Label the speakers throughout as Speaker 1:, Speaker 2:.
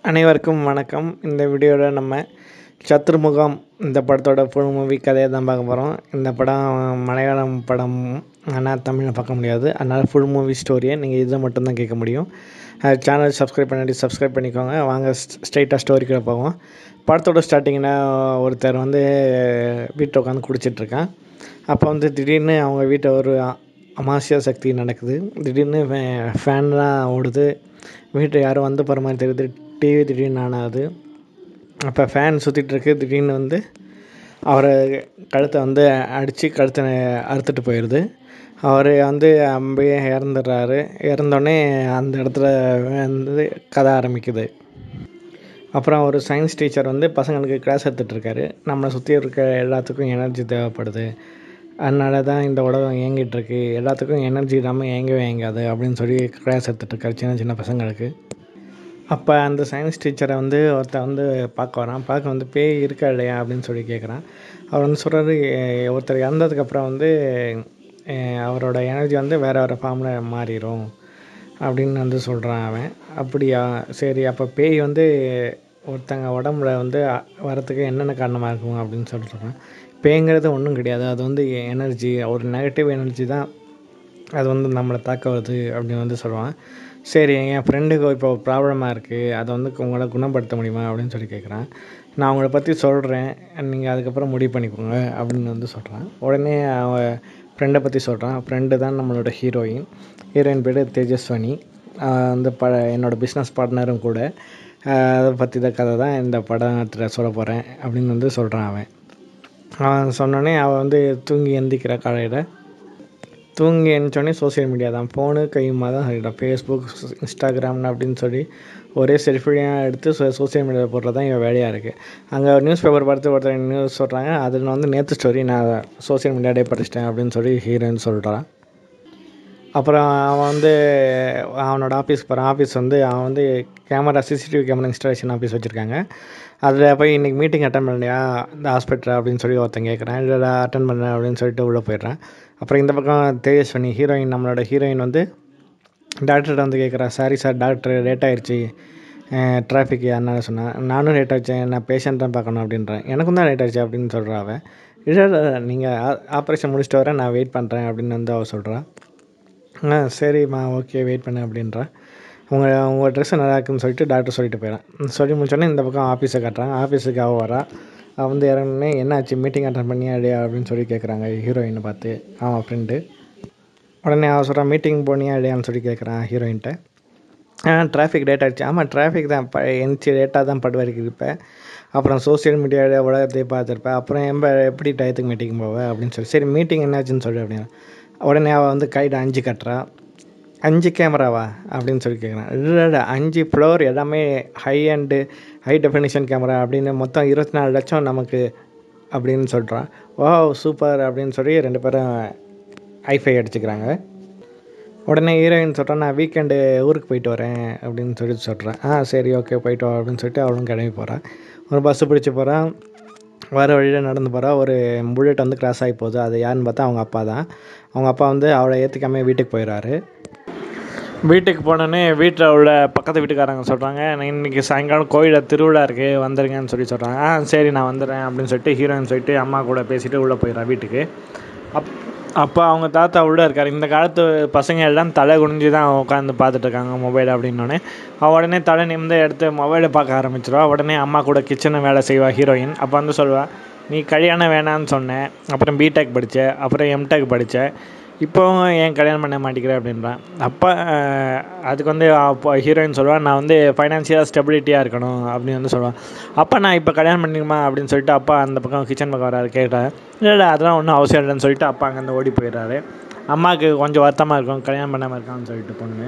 Speaker 1: அனைவருக்கும் வணக்கம் இந்த வீடியோவில் நம்ம சத்ருமுகம் இந்த படத்தோட ஃபுல் மூவி கதையை தான் பார்க்க போகிறோம் இந்த படம் மலையாளம் படம் ஆனால் தமிழில் பார்க்க முடியாது அதனால் ஃபுல் மூவி ஸ்டோரியை நீங்கள் இதை மட்டும்தான் கேட்க முடியும் சேனல் சப்ஸ்கிரைப் பண்ணி சப்ஸ்கிரைப் பண்ணிக்கோங்க வாங்க ஸ்ட்ரைட்டாக ஸ்டோரிக்குள்ளே போவோம் படத்தோட ஸ்டார்டிங்கில் ஒருத்தர் வந்து வீட்டில் உட்காந்து குடிச்சிட்ருக்கான் அப்போ வந்து திடீர்னு அவங்க வீட்டில் ஒரு அமாவாஸ்யா சக்தி நடக்குது திடீர்னு ஃபேன்லாம் ஓடுது வீட்டில் யாரும் வந்து போகிற மாதிரி தெரியுது டிவி திடீர்னு ஆன் ஆகுது அப்போ ஃபேன் சுற்றிட்டுருக்கு திடீர்னு வந்து அவரை கழுத்தை வந்து அடித்து கழுத்தை அறுத்துட்டு போயிடுது அவர் வந்து அப்படியே இறந்துடுறாரு இறந்தோடனே அந்த இடத்துல வந்து கதை ஆரம்பிக்குது அப்புறம் ஒரு சயின்ஸ் டீச்சர் வந்து பசங்களுக்கு கிளாஸ் எடுத்துகிட்ருக்காரு நம்மளை சுற்றி இருக்க எல்லாத்துக்கும் எனர்ஜி தேவைப்படுது அதனால தான் இந்த உலகம் இயங்கிட்டுருக்கு எல்லாத்துக்கும் எனர்ஜி இல்லாமல் இயங்கவே இயங்காது அப்படின்னு சொல்லி கிளாஸ் எடுத்துகிட்ருக்காரு சின்ன சின்ன பசங்களுக்கு அப்போ அந்த சயின்ஸ் டீச்சரை வந்து ஒருத்தன் வந்து பார்க்க வரான் பார்க்க வந்து பேய் இருக்கா இல்லையா அப்படின்னு சொல்லி கேட்குறான் அவர் வந்து சொல்கிறாரு ஒருத்தர் இறந்ததுக்கப்புறம் வந்து அவரோட எனர்ஜி வந்து வேறு வேறு ஃபார்மில் மாறிடும் அப்படின்னு வந்து சொல்கிறான் அவன் அப்படியா சரி அப்போ பேய் வந்து ஒருத்தங்க உடம்புல வந்து வரத்துக்கு என்னென்ன காரணமாக இருக்கும் அப்படின்னு சொல்லி சொல்கிறேன் பேய்ங்கிறது ஒன்றும் கிடையாது அது வந்து எனர்ஜி ஒரு நெகட்டிவ் எனர்ஜி தான் அது வந்து நம்மளை தாக்க வருது அப்படின்னு வந்து சொல்லுவான் சரி என் ஃப்ரெண்டுக்கு இப்போ ப்ராப்ளமாக இருக்குது அதை வந்து உங்களால் குணப்படுத்த முடியுமா அப்படின்னு சொல்லி கேட்குறான் நான் அவங்கள பற்றி சொல்கிறேன் நீங்கள் அதுக்கப்புறம் முடிவு பண்ணிக்கோங்க அப்படின்னு வந்து சொல்கிறான் உடனே அவன் ஃப்ரெண்டை பற்றி சொல்கிறான் ஃப்ரெண்டு தான் நம்மளோட ஹீரோயின் ஹீரோயின் பேர் தேஜஸ்வனி அந்த ப என்னோடய பிஸ்னஸ் பார்ட்னரும் கூட அதை பற்றி தான் கதை தான் இந்த படத்தில் சொல்ல போகிறேன் அப்படின்னு வந்து சொல்கிறான் அவன் அவன் சொன்னோடனே அவள் வந்து தூங்கி எந்திக்கிற காலையில் தூங்கி எழுந்தோடனே சோசியல் மீடியா தான் ஃபோனு கையுமா தான் சொல்லிட்டான் ஃபேஸ்புக் இன்ஸ்டாகிராம் அப்படின்னு சொல்லி ஒரே செல்ஃபியாக எடுத்து சோ சோசியல் மீடியாவில் போடுறது தான் இவன் வேலையாக இருக்குது அங்கே நியூஸ் பேப்பர் பார்த்து ஒருத்தர் நியூஸ் சொல்கிறாங்க அதில் வந்து நேற்று ஸ்டோரி நான் சோசியல் மீடியாலே படிச்சிட்டேன் அப்படின்னு சொல்லி ஹீரோயின் சொல்கிறான் அப்புறம் அவன் வந்து அவனோட ஆஃபீஸ்க்கு போகிறான் ஆஃபீஸ் வந்து அவன் வந்து camera CCTV camera installation office வச்சுருக்காங்க அதில் போய் இன்றைக்கி மீட்டிங் அட்டன் பண்ணலையா இந்த ஹாஸ்பிட்டல் அப்படின்னு சொல்லி ஒருத்தன் கேட்குறான் இல்லை அட்டன் பண்ணேன் அப்படின்னு சொல்லிட்டு உள்ளே போயிடுறான் அப்புறம் இந்த பக்கம் தேஜஸ்வனி ஹீரோயின் நம்மளோட ஹீரோயின் வந்து டாக்டர்கிட்ட வந்து கேட்குறா சாரி சார் டாக்டர் லேட் ஆகிடுச்சி டிராஃபிக் அதனால சொன்னேன் நானும் லேட் ஆகிடுச்சு நான் பேஷண்ட் தான் பார்க்கணும் அப்படின்றேன் எனக்கும் தான் லேட் ஆகிடுச்சு அப்படின்னு சொல்கிறா அவன் இல்லை இல்லை நீங்கள் ஆப்ரேஷன் முடிச்சுட்டு வரேன் நான் வெயிட் பண்ணுறேன் அப்படின்னு வந்து அவள் சொல்கிறான் ஆ சரிம்மா ஓகே வெயிட் பண்ணு அப்படின்றா உங்கள் உங்கள் ட்ரெஸ்ஸு நல்லா இருக்குன்னு சொல்லிட்டு டாக்டர் சொல்லிட்டு போயிடறான் சொல்லி முடிச்சோடனே இந்த பக்கம் ஆஃபீஸை காட்டுறான் ஆஃபீஸுக்கு அவள் வரா அவள் வந்து இறங்கினே என்னாச்சு மீட்டிங் அட்டன் பண்ணியா இல்லையா அப்படின்னு சொல்லி கேட்குறாங்க ஹீரோயினை பார்த்து அவன் ஃப்ரெண்டு உடனே அவள் சொல்கிறான் மீட்டிங் போனியா இல்லையான்னு சொல்லி கேட்குறான் ஹீரோயின்ட்ட ஆ டிராஃபிக் லேட் ஆகிடுச்சு ஆமாம் டிராஃபிக் தான் ப எந்திச்சு லேட்டாக தான் படுவாருக்கு இருப்பேன் அப்புறம் சோசியல் மீடியாவில் உலகத்தையே பார்த்துருப்பேன் அப்புறம் எம்ப எப்படி டயத்துக்கு மீட்டிங் போவேன் அப்படின்னு சொல்லி சரி மீட்டிங் என்னாச்சுன்னு சொல்லி அப்படின்னா உடனே அவள் வந்து கையில் அஞ்சு கட்டுறா அஞ்சு கேமராவா அப்படின்னு சொல்லி கேட்குறான் இல்லை இல்லை அஞ்சு ஃப்ளோர் எல்லாமே high and high definition camera அப்படின்னு மொத்தம் இருபத்தி நாலு லட்சம் நமக்கு அப்படின்னு சொல்கிறான் ஓ சூப்பர் அப்படின்னு சொல்லி ரெண்டு பேரும் ஐஃபை அடிச்சுக்கிறாங்க உடனே ஹீரோயின் சொல்கிறான் நான் வீக்கெண்டு ஊருக்கு போயிட்டு வரேன் அப்படின்னு சொல்லி சொல்கிறேன் ஆ சரி ஓகே போயிட்டு வா அப்படின்னு சொல்லிட்டு அவளும் கிளம்பி போகிறான் ஒரு பஸ்ஸு பிடிச்சி போகிறான் வர வழியில் நடந்து போகிறா ஒரு புல்லட் வந்து கிராஸ் ஆகி போகுது அது யாருன்னு பார்த்தா அவங்க அப்பா தான் அவங்க அப்பா வந்து அவளை ஏற்றிக்காமல் வீட்டுக்கு போயிடுறாரு வீட்டுக்கு போனோடனே வீட்டில் உள்ள பக்கத்து வீட்டுக்காரங்க சொல்கிறாங்க இன்றைக்கி சாயங்காலம் கோயிலில் திருவிழா இருக்குது வந்துடுங்கன்னு சொல்லி சொல்கிறாங்க ஆ சரி நான் வந்துடுறேன் அப்படின்னு சொல்லிட்டு ஹீரோயின் சொல்லிட்டு அம்மா கூட பேசிவிட்டு உள்ளே போயிடுறா வீட்டுக்கு அப் அப்போ அவங்க தாத்தா உள்ளே இருக்கார் இந்த காலத்து பசங்க எல்லாம் தலை குனிஞ்சு தான் உட்காந்து பார்த்துட்டு இருக்காங்க மொபைல் அப்படின்னோடனே அவள் உடனே தலை நிமிந்து எடுத்து மொபைலை பார்க்க ஆரம்பிச்சிடுவா உடனே அம்மா கூட கிச்சனை வேலை செய்வா ஹீரோயின் அப்போ வந்து சொல்லுவாள் நீ கல்யாணம் வேணான்னு சொன்னேன் அப்புறம் பிடெக் படித்த அப்புறம் எம்டெக் படித்த இப்போவும் ஏன் கல்யாணம் பண்ண மாட்டேங்கிற அப்படின்றான் அப்போ அதுக்கு வந்து அப்போ ஹீரோயின் சொல்லுவாள் நான் வந்து ஃபைனான்சியலாக ஸ்டெபிலிட்டியாக இருக்கணும் அப்படின்னு வந்து சொல்லுவாள் அப்போ நான் இப்போ கல்யாணம் பண்ணிக்குமா அப்படின்னு சொல்லிட்டு அப்பா அந்த பக்கம் கிச்சன் பக்கம் வராரு கேட்டேன் இல்லை இல்லை அதெல்லாம் ஒன்றும் அவசியம் இல்லைன்னு சொல்லிட்டு அப்பா அங்கேருந்து ஓடி போயிடுறாரு அம்மாவுக்கு கொஞ்சம் வருத்தமாக இருக்கும் கல்யாணம் பண்ணாமல் இருக்கான்னு சொல்லிட்டு பொண்ணு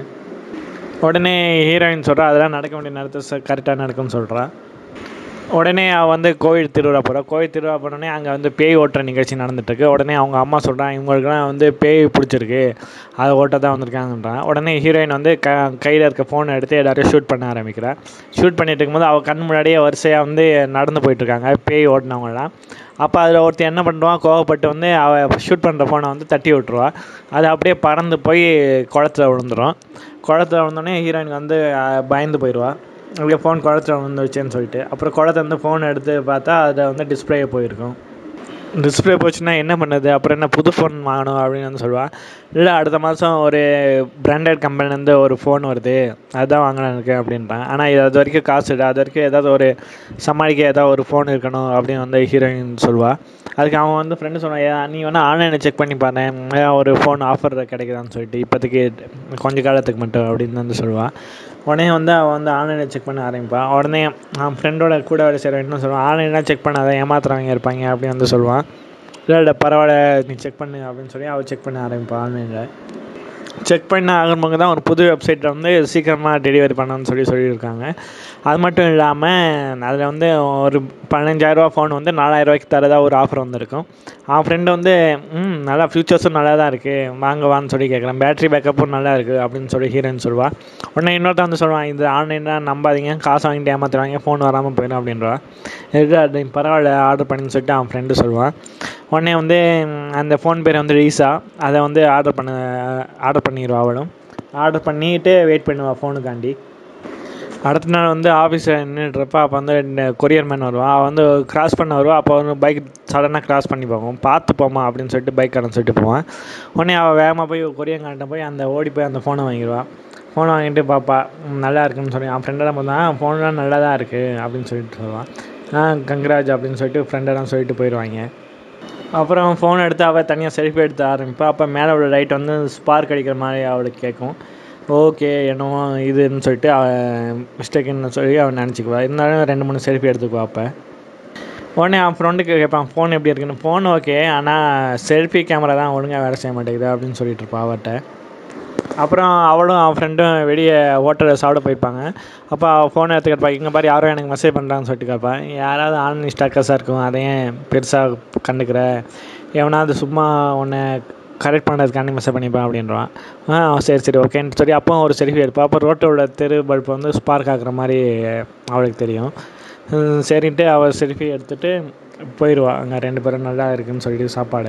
Speaker 1: உடனே ஹீரோயின் சொல்கிறா அதெல்லாம் நடக்க வேண்டிய நேரத்தை கரெக்டாக நடக்கும்னு சொல்கிறா உடனே அவள் வந்து கோயில் திருவிழா போகிறா கோயில் திருவிழா போனோடனே அங்கே வந்து பேய் ஓட்டுற நிகழ்ச்சி நடந்துட்டுருக்கு உடனே அவங்க அம்மா சொல்கிறான் இவங்களுக்குலாம் வந்து பேய் பிடிச்சிருக்கு அதை ஓட்ட தான் வந்திருக்காங்கன்றான் உடனே ஹீரோயின் வந்து க கையில் இருக்க ஃபோனை எடுத்து எல்லோரும் ஷூட் பண்ண ஆரம்பிக்கிறாள் ஷூட் பண்ணிட்டு இருக்கும்போது அவள் கண் முன்னாடியே வரிசையாக வந்து நடந்து போயிட்டுருக்காங்க பேய் ஓட்டினவங்களாம் அப்போ அதில் ஒருத்தர் என்ன பண்ணுவான் கோவப்பட்டு வந்து அவள் ஷூட் பண்ணுற ஃபோனை வந்து தட்டி விட்ருவா அது அப்படியே பறந்து போய் குளத்துல விழுந்துடும் குளத்துல விழுந்தோடனே ஹீரோயினுக்கு வந்து பயந்து போயிடுவா அப்படியே ஃபோன் குளத்துல வந்துருச்சேன்னு சொல்லிட்டு அப்புறம் குளத்துல வந்து ஃபோன் எடுத்து பார்த்தா அதில் வந்து டிஸ்பிளே போயிருக்கும் டிஸ்பிளே போச்சுன்னா என்ன பண்ணுது அப்புறம் என்ன புது ஃபோன் வாங்கணும் அப்படின்னு வந்து சொல்லுவாள் இல்லை அடுத்த மாதம் ஒரு பிராண்டட் கம்பெனிலேருந்து ஒரு ஃபோன் வருது அதுதான் வாங்கலான்னு இருக்கேன் அப்படின்றான் ஆனால் இது அது வரைக்கும் காசு இல்லை அது வரைக்கும் ஏதாவது ஒரு சமாளிக்க ஏதாவது ஒரு ஃபோன் இருக்கணும் அப்படின்னு வந்து ஹீரோயின் சொல்லுவாள் அதுக்கு அவன் வந்து ஃப்ரெண்டு சொன்னான் நீ வேணால் ஆன்லைனில் செக் பண்ணி பாரு ஏதாவது ஒரு ஃபோன் ஆஃபர் கிடைக்குதான்னு சொல்லிட்டு இப்போதைக்கு கொஞ்ச காலத்துக்கு மட்டும் அப்படின்னு வந்து சொல்லுவாள் உடனே வந்து அவன் வந்து ஆன்லைனில் செக் பண்ண ஆரம்பிப்பான் உடனே அவன் ஃப்ரெண்டோட கூட வேலை செய்கிற என்ன சொல்லுவான் ஆன்லைன்லாம் செக் பண்ணாத ஏமாத்துறவங்க இருப்பாங்க அப்படின்னு வந்து சொல்லுவான் இல்லை இல்லை பரவாயில்ல நீ செக் பண்ணு அப்படின்னு சொல்லி அவள் செக் பண்ண ஆரம்பிப்பான் ஆன்லைனில் செக் பண்ண ஆகும்போது தான் ஒரு புது வெப்சைட்டில் வந்து சீக்கிரமாக டெலிவரி பண்ணணும்னு சொல்லி சொல்லியிருக்காங்க அது மட்டும் இல்லாமல் அதில் வந்து ஒரு பதினஞ்சாயிரரூவா ஃபோன் வந்து நாலாயிரரூவாய்க்கு தரதா ஒரு ஆஃபர் வந்திருக்கும் அவன் ஃப்ரெண்டு வந்து ம் நல்லா ஃபியூச்சர்ஸும் நல்லா தான் இருக்குது வாங்க வான்னு சொல்லி கேட்குறேன் பேட்டரி பேக்கப்பும் நல்லா இருக்குது அப்படின்னு சொல்லி ஹீரோயின் சொல்லுவாள் உடனே இன்னொருத்த வந்து சொல்லுவான் இது ஆன்லைனில் நம்பாதீங்க காசு வாங்கிட்டு ஏமாத்துறாங்க ஃபோன் வராமல் போயிடும் அப்படின்றா எதுக்கு அது பரவாயில்ல ஆர்டர் பண்ணின்னு சொல்லிட்டு அவன் ஃப்ரெண்டு சொல்லுவான் உடனே வந்து அந்த ஃபோன் பேர் வந்து ரீசா அதை வந்து ஆர்டர் பண்ண ஆர்டர் பண்ணிடுவா அவளும் ஆர்டர் பண்ணிவிட்டு வெயிட் பண்ணுவாள் ஃபோனுக்காண்டி அடுத்த நாள் வந்து ஆஃபீஸில் நின்றுட்டுருப்பா அப்போ வந்து இந்த கொரியர் மேன் வருவான் அவன் வந்து கிராஸ் பண்ண வருவா அப்போ வந்து பைக் சடனாக கிராஸ் பண்ணி போகும் பார்த்து போமா அப்படின்னு சொல்லிட்டு பைக் கடன்னு சொல்லிட்டு போவான் உடனே அவள் வேகமாக போய் கொரியர்கார்ட்ட போய் அந்த ஓடி போய் அந்த ஃபோனை வாங்கிடுவான் ஃபோனை வாங்கிட்டு பார்ப்பா நல்லா இருக்குன்னு சொல்லி அவன் ஃப்ரெண்டெல்லாம் பார்த்தா ஃபோன்லாம் நல்லா தான் இருக்குது அப்படின்னு சொல்லிட்டு சொல்லுவான் ஆ கங்க்ராஜ் அப்படின்னு சொல்லிட்டு ஃப்ரெண்டெல்லாம் சொல்லிட்டு போயிடுவாங்க அப்புறம் ஃபோன் எடுத்து அவள் தனியாக செல்ஃபி எடுத்து ஆரம்பிப்பா அப்போ மேலே உள்ள லைட் வந்து ஸ்பார்க் அடிக்கிற மாதிரி அவளுக்கு கேட்கும் ஓகே என்னவோ இதுன்னு சொல்லிட்டு அவன் மிஸ்டேக்குன்னு சொல்லி அவன் நினச்சிக்குவா இருந்தாலும் ரெண்டு மூணு செல்ஃபி எடுத்துக்குவா அப்போ உடனே அவன் ஃப்ரெண்டுக்கு கேட்பான் ஃபோன் எப்படி இருக்குன்னு ஃபோன் ஓகே ஆனால் செல்ஃபி கேமரா தான் ஒழுங்காக வேலை செய்ய மாட்டேங்குது அப்படின்னு சொல்லிட்டு இருப்பா அவட்ட அப்புறம் அவளும் அவன் ஃப்ரெண்டும் வெளியே ஹோட்டலில் சாப்பிட போயிருப்பாங்க அப்போ அவள் ஃபோனை எடுத்து கேட்பா இங்கே பாரு யாரோ எனக்கு மெசேஜ் பண்ணுறான்னு சொல்லிட்டு கேட்பான் யாராவது ஆன்லைன் ஸ்டாக்கர்ஸாக இருக்கும் அதையும் பெருசாக கண்டுக்கிற எவனாவது சும்மா உன்னை கரெக்ட் பண்ணுறதுக்காண்டி மெசேஜ் பண்ணிப்பான் அப்படின்றான் ஆ சரி சரி ஓகேன்னு சொல்லி அப்போ ஒரு செல்ஃபி எடுப்பா அப்போ ரோட்டில் உள்ள தெரு பல்ப் வந்து ஸ்பார்க் ஆகுற மாதிரி அவளுக்கு தெரியும் சரின்ட்டு அவள் செல்ஃபி எடுத்துகிட்டு போயிடுவா அங்கே ரெண்டு பேரும் நல்லா இருக்குன்னு சொல்லிட்டு சாப்பாடு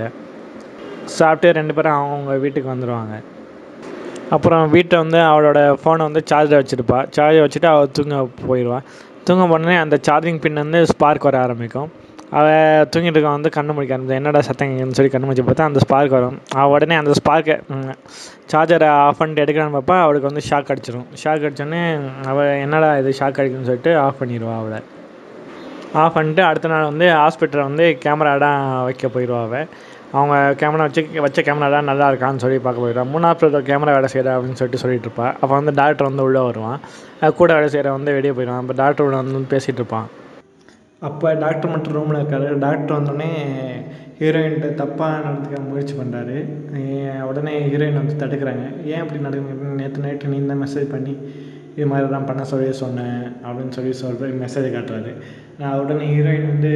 Speaker 1: சாப்பிட்டு ரெண்டு பேரும் அவங்க வீட்டுக்கு வந்துடுவாங்க அப்புறம் வீட்டில் வந்து அவளோட ஃபோனை வந்து சார்ஜில் வச்சுருப்பா சார்ஜர் வச்சுட்டு அவள் தூங்க போயிடுவாள் தூங்க போனோடனே அந்த சார்ஜிங் பின் வந்து ஸ்பார்க் வர ஆரம்பிக்கும் அவள் தூங்கிட்டு இருக்க வந்து கண்ணு முடிக்க ஆரம்பிச்சு என்னடா சத்தம் கேட்குதுன்னு சொல்லி கண்ணு முடிச்சு பார்த்தா அந்த ஸ்பார்க் வரும் அவள் உடனே அந்த ஸ்பார்க்கை சார்ஜரை ஆஃப் பண்ணிட்டு எடுக்கலான்னு பார்ப்பா அவளுக்கு வந்து ஷாக் அடிச்சிடும் ஷாக் அடிச்சோடனே அவள் என்னடா இது ஷாக் அடிக்குதுன்னு சொல்லிட்டு ஆஃப் பண்ணிடுவா அவளை ஆஃப் பண்ணிட்டு அடுத்த நாள் வந்து ஹாஸ்பிட்டலில் வந்து கேமராடாம் வைக்க போயிடுவா அவள் அவங்க கேமரா வச்சு வச்ச கேமராலாம் நல்லா இருக்கான்னு சொல்லி பார்க்க போயிடுவான் மூணாவது கேமரா வேலை செய்கிற அப்படின்னு சொல்லிட்டு சொல்லிட்டு இருப்பா அப்போ வந்து டாக்டர் வந்து உள்ளே வருவான் கூட வேலை செய்கிற வந்து வெளியே போயிடுவான் அப்போ டாக்டர் உள்ள வந்து பேசிகிட்டு இருப்பான் அப்போ டாக்டர் மட்டும் ரூமில் இருக்காரு டாக்டர் வந்தோடனே ஹீரோயின்கிட்ட தப்பாக நடந்துக்க முயற்சி பண்ணுறாரு உடனே ஹீரோயின் வந்து தடுக்கிறாங்க ஏன் அப்படி நடக்குங்க நேற்று நைட்டு நீ தான் மெசேஜ் பண்ணி இது மாதிரி தான் பண்ண சொல்லி சொன்னேன் அப்படின்னு சொல்லி சொல்கிற மெசேஜ் காட்டுறாரு நான் உடனே ஹீரோயின் வந்து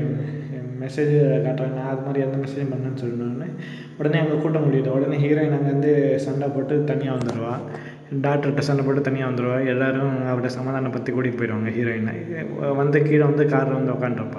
Speaker 1: மெசேஜ் காட்டுறாங்க நான் அது மாதிரி எந்த மெசேஜ் பண்ணேன்னு சொன்னோடனே உடனே அங்கே கூட்ட முடியுது உடனே ஹீரோயின் அங்கேருந்து சண்டை போட்டு தனியாக வந்துடுவா டாக்டர்கிட்ட சண்டை போட்டு தனியாக வந்துடுவா எல்லோரும் அவர்கிட்ட சமாதானப்படுத்தி கூட்டிகிட்டு போயிடுவாங்க ஹீரோயினை வந்து கீழே வந்து காரில் வந்து உட்காந்துருப்பா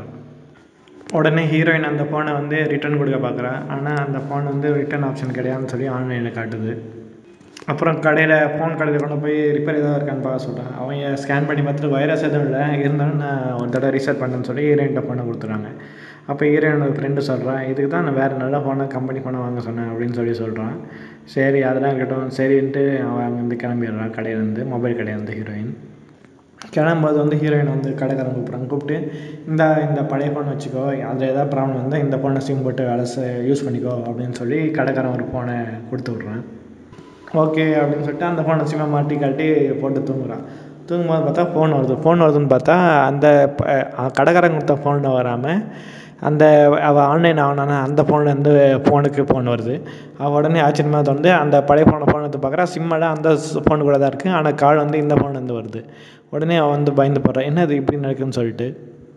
Speaker 1: உடனே ஹீரோயின் அந்த ஃபோனை வந்து ரிட்டர்ன் கொடுக்க பார்க்குறா ஆனால் அந்த ஃபோன் வந்து ரிட்டர்ன் ஆப்ஷன் கிடையாதுன்னு சொல்லி ஆன்லைனில் காட்டுது அப்புறம் கடையில் ஃபோன் கடையில் கொண்டு போய் ரிப்பேர் ஏதாவது இருக்கான்னு பார்க்க சொல்கிறேன் அவங்க ஸ்கேன் பண்ணி பார்த்துட்டு வைரஸ் எதுவும் இல்லை இருந்தாலும் நான் ஒரு தடவை ரீசெட் பண்ணேன்னு சொல்லி ஹீரோயின்ட்ட ஃபோனை கொடுத்துறாங்க அப்போ ஹீரோயினோட ஃப்ரெண்டு சொல்கிறான் இதுக்கு தான் நான் வேறு நல்ல ஃபோனை கம்பெனி ஃபோனை வாங்க சொன்னேன் அப்படின்னு சொல்லி சொல்கிறான் சரி அதெல்லாம் இருக்கட்டும் சரின்ட்டு அவன் அங்கேருந்து கிளம்பிடுறான் கடையிலேருந்து மொபைல் கடையிலேருந்து ஹீரோயின் கிளம்பும்போது வந்து ஹீரோயின் வந்து கடைக்காரன் கூப்பிட்றாங்க கூப்பிட்டு இந்த இந்த பழைய ஃபோன் வச்சுக்கோ அதில் ஏதாவது ப்ராப்ளம் வந்தால் இந்த ஃபோனை சிம் போட்டு வேலை யூஸ் பண்ணிக்கோ அப்படின்னு சொல்லி கடைக்காரன் ஒரு ஃபோனை கொடுத்து விட்றான் ஓகே அப்படின்னு சொல்லிட்டு அந்த ஃபோனை சிம்மை மாட்டி காட்டி போட்டு தூங்குறான் தூங்கும்போது பார்த்தா ஃபோன் வருது ஃபோன் வருதுன்னு பார்த்தா அந்த கடைக்காரன் கொடுத்த ஃபோனில் வராமல் அந்த அவள் ஆன்லைன் ஆனான அந்த ஃபோன்லேருந்து ஃபோனுக்கு ஃபோன் வருது அவள் உடனே ஆச்சரியமாக தோணுது அந்த பழைய ஃபோனை ஃபோன் எடுத்து பார்க்குறா சிம்மெல்லாம் அந்த ஃபோனு கூட தான் இருக்குது ஆனால் கால் வந்து இந்த ஃபோன்லேருந்து வருது உடனே அவள் வந்து பயந்து போடுறா என்ன இது இப்படி நடக்குதுன்னு சொல்லிட்டு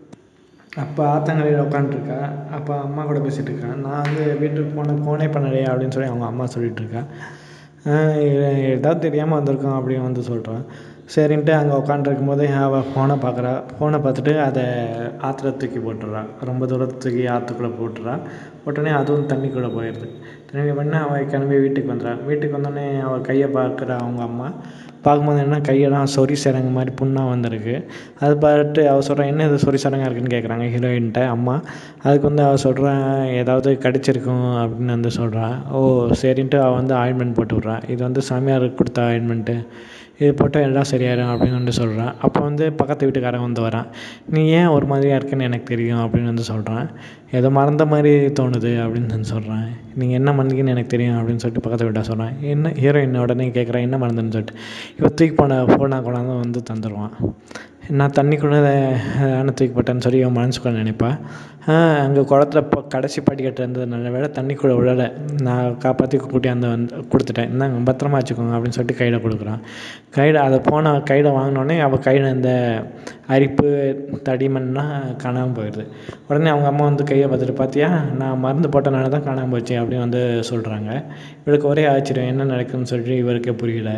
Speaker 1: அப்போ ஆத்தங்கரையில் உட்காந்துருக்கா அப்போ அம்மா கூட பேசிகிட்டு இருக்கேன் நான் வந்து வீட்டுக்கு போன ஃபோனே பண்ணலையே அப்படின்னு சொல்லி அவங்க அம்மா சொல்லிகிட்டு இருக்கா ஏதாவது தெரியாமல் வந்திருக்கோம் அப்படின்னு வந்து சொல்கிறான் சரின்ட்டு அங்கே உட்காண்ட்ருக்கும் போதே அவள் ஃபோனை பார்க்குறா ஃபோனை பார்த்துட்டு அதை ஆற்றுல தூக்கி போட்டுறா ரொம்ப தூரம் தூக்கி ஆற்றுக்குள்ளே போட்டுறா உடனே அதுவும் தண்ணிக்குள்ளே போயிடுது தண்ணி பண்ணி அவள் கிளம்பி வீட்டுக்கு வந்துடுறா வீட்டுக்கு வந்தோடனே அவள் கையை பார்க்குறா அவங்க அம்மா பார்க்கும்போது என்ன கையெல்லாம் சொறி சரங்கு மாதிரி புண்ணாக வந்திருக்கு அது பார்த்துட்டு அவள் சொல்கிறா என்ன இது சொறி சரங்கா இருக்குன்னு கேட்குறாங்க ஹீரோயின்ட்ட அம்மா அதுக்கு வந்து அவள் சொல்கிறா ஏதாவது கடிச்சிருக்கும் அப்படின்னு வந்து சொல்கிறா ஓ சரின்ட்டு அவள் வந்து ஆயின்மெண்ட் போட்டு விட்றா இது வந்து சாமியாருக்கு கொடுத்த ஆயின்மெண்ட்டு இது போட்டால் எல்லாம் சரியாயிடும் அப்படின்னு வந்து சொல்கிறான் அப்போ வந்து பக்கத்து வீட்டுக்காரன் வந்து வரான் நீ ஏன் ஒரு மாதிரியா இருக்குன்னு எனக்கு தெரியும் அப்படின்னு வந்து சொல்கிறான் ஏதோ மறந்த மாதிரி தோணுது அப்படின்னு வந்து சொல்கிறான் நீங்கள் என்ன மறந்தீங்கன்னு எனக்கு தெரியும் அப்படின்னு சொல்லிட்டு பக்கத்து வீட்டை சொல்கிறான் என்ன ஹீரோயின் உடனே கேட்குறேன் என்ன மறந்துன்னு சொல்லிட்டு இவன் தூக்கி போன ஃபோனாக கொண்டாந்து வந்து தந்துடுவான் நான் தண்ணிக்குள்ளே தானே தூக்கி போட்டேன்னு சொல்லி இவன் மனசுக்குள்ள நினைப்பா அங்கே குளத்துல இப்போ கடைசி படிக்கட்டு இருந்தது நல்ல வேலை தண்ணிக்குள்ளே விழலை நான் காப்பாற்றி கூட்டியாந்து வந்து கொடுத்துட்டேன் இந்தாங்க பத்திரமா வச்சுக்கோங்க அப்படின்னு சொல்லிட்டு கையில் கொடுக்குறான் கையில் அதை போன கையில் வாங்கினோடனே அவள் கையில் இந்த அரிப்பு தடிமண்லாம் காணாமல் போயிடுது உடனே அவங்க அம்மா வந்து கையை பார்த்துட்டு பார்த்தியா நான் மருந்து போட்டனால தான் காணாமல் போச்சு அப்படின்னு வந்து சொல்கிறாங்க இவளுக்கு ஒரே ஆச்சரியம் என்ன நடக்குதுன்னு சொல்லிட்டு இவருக்கே புரியல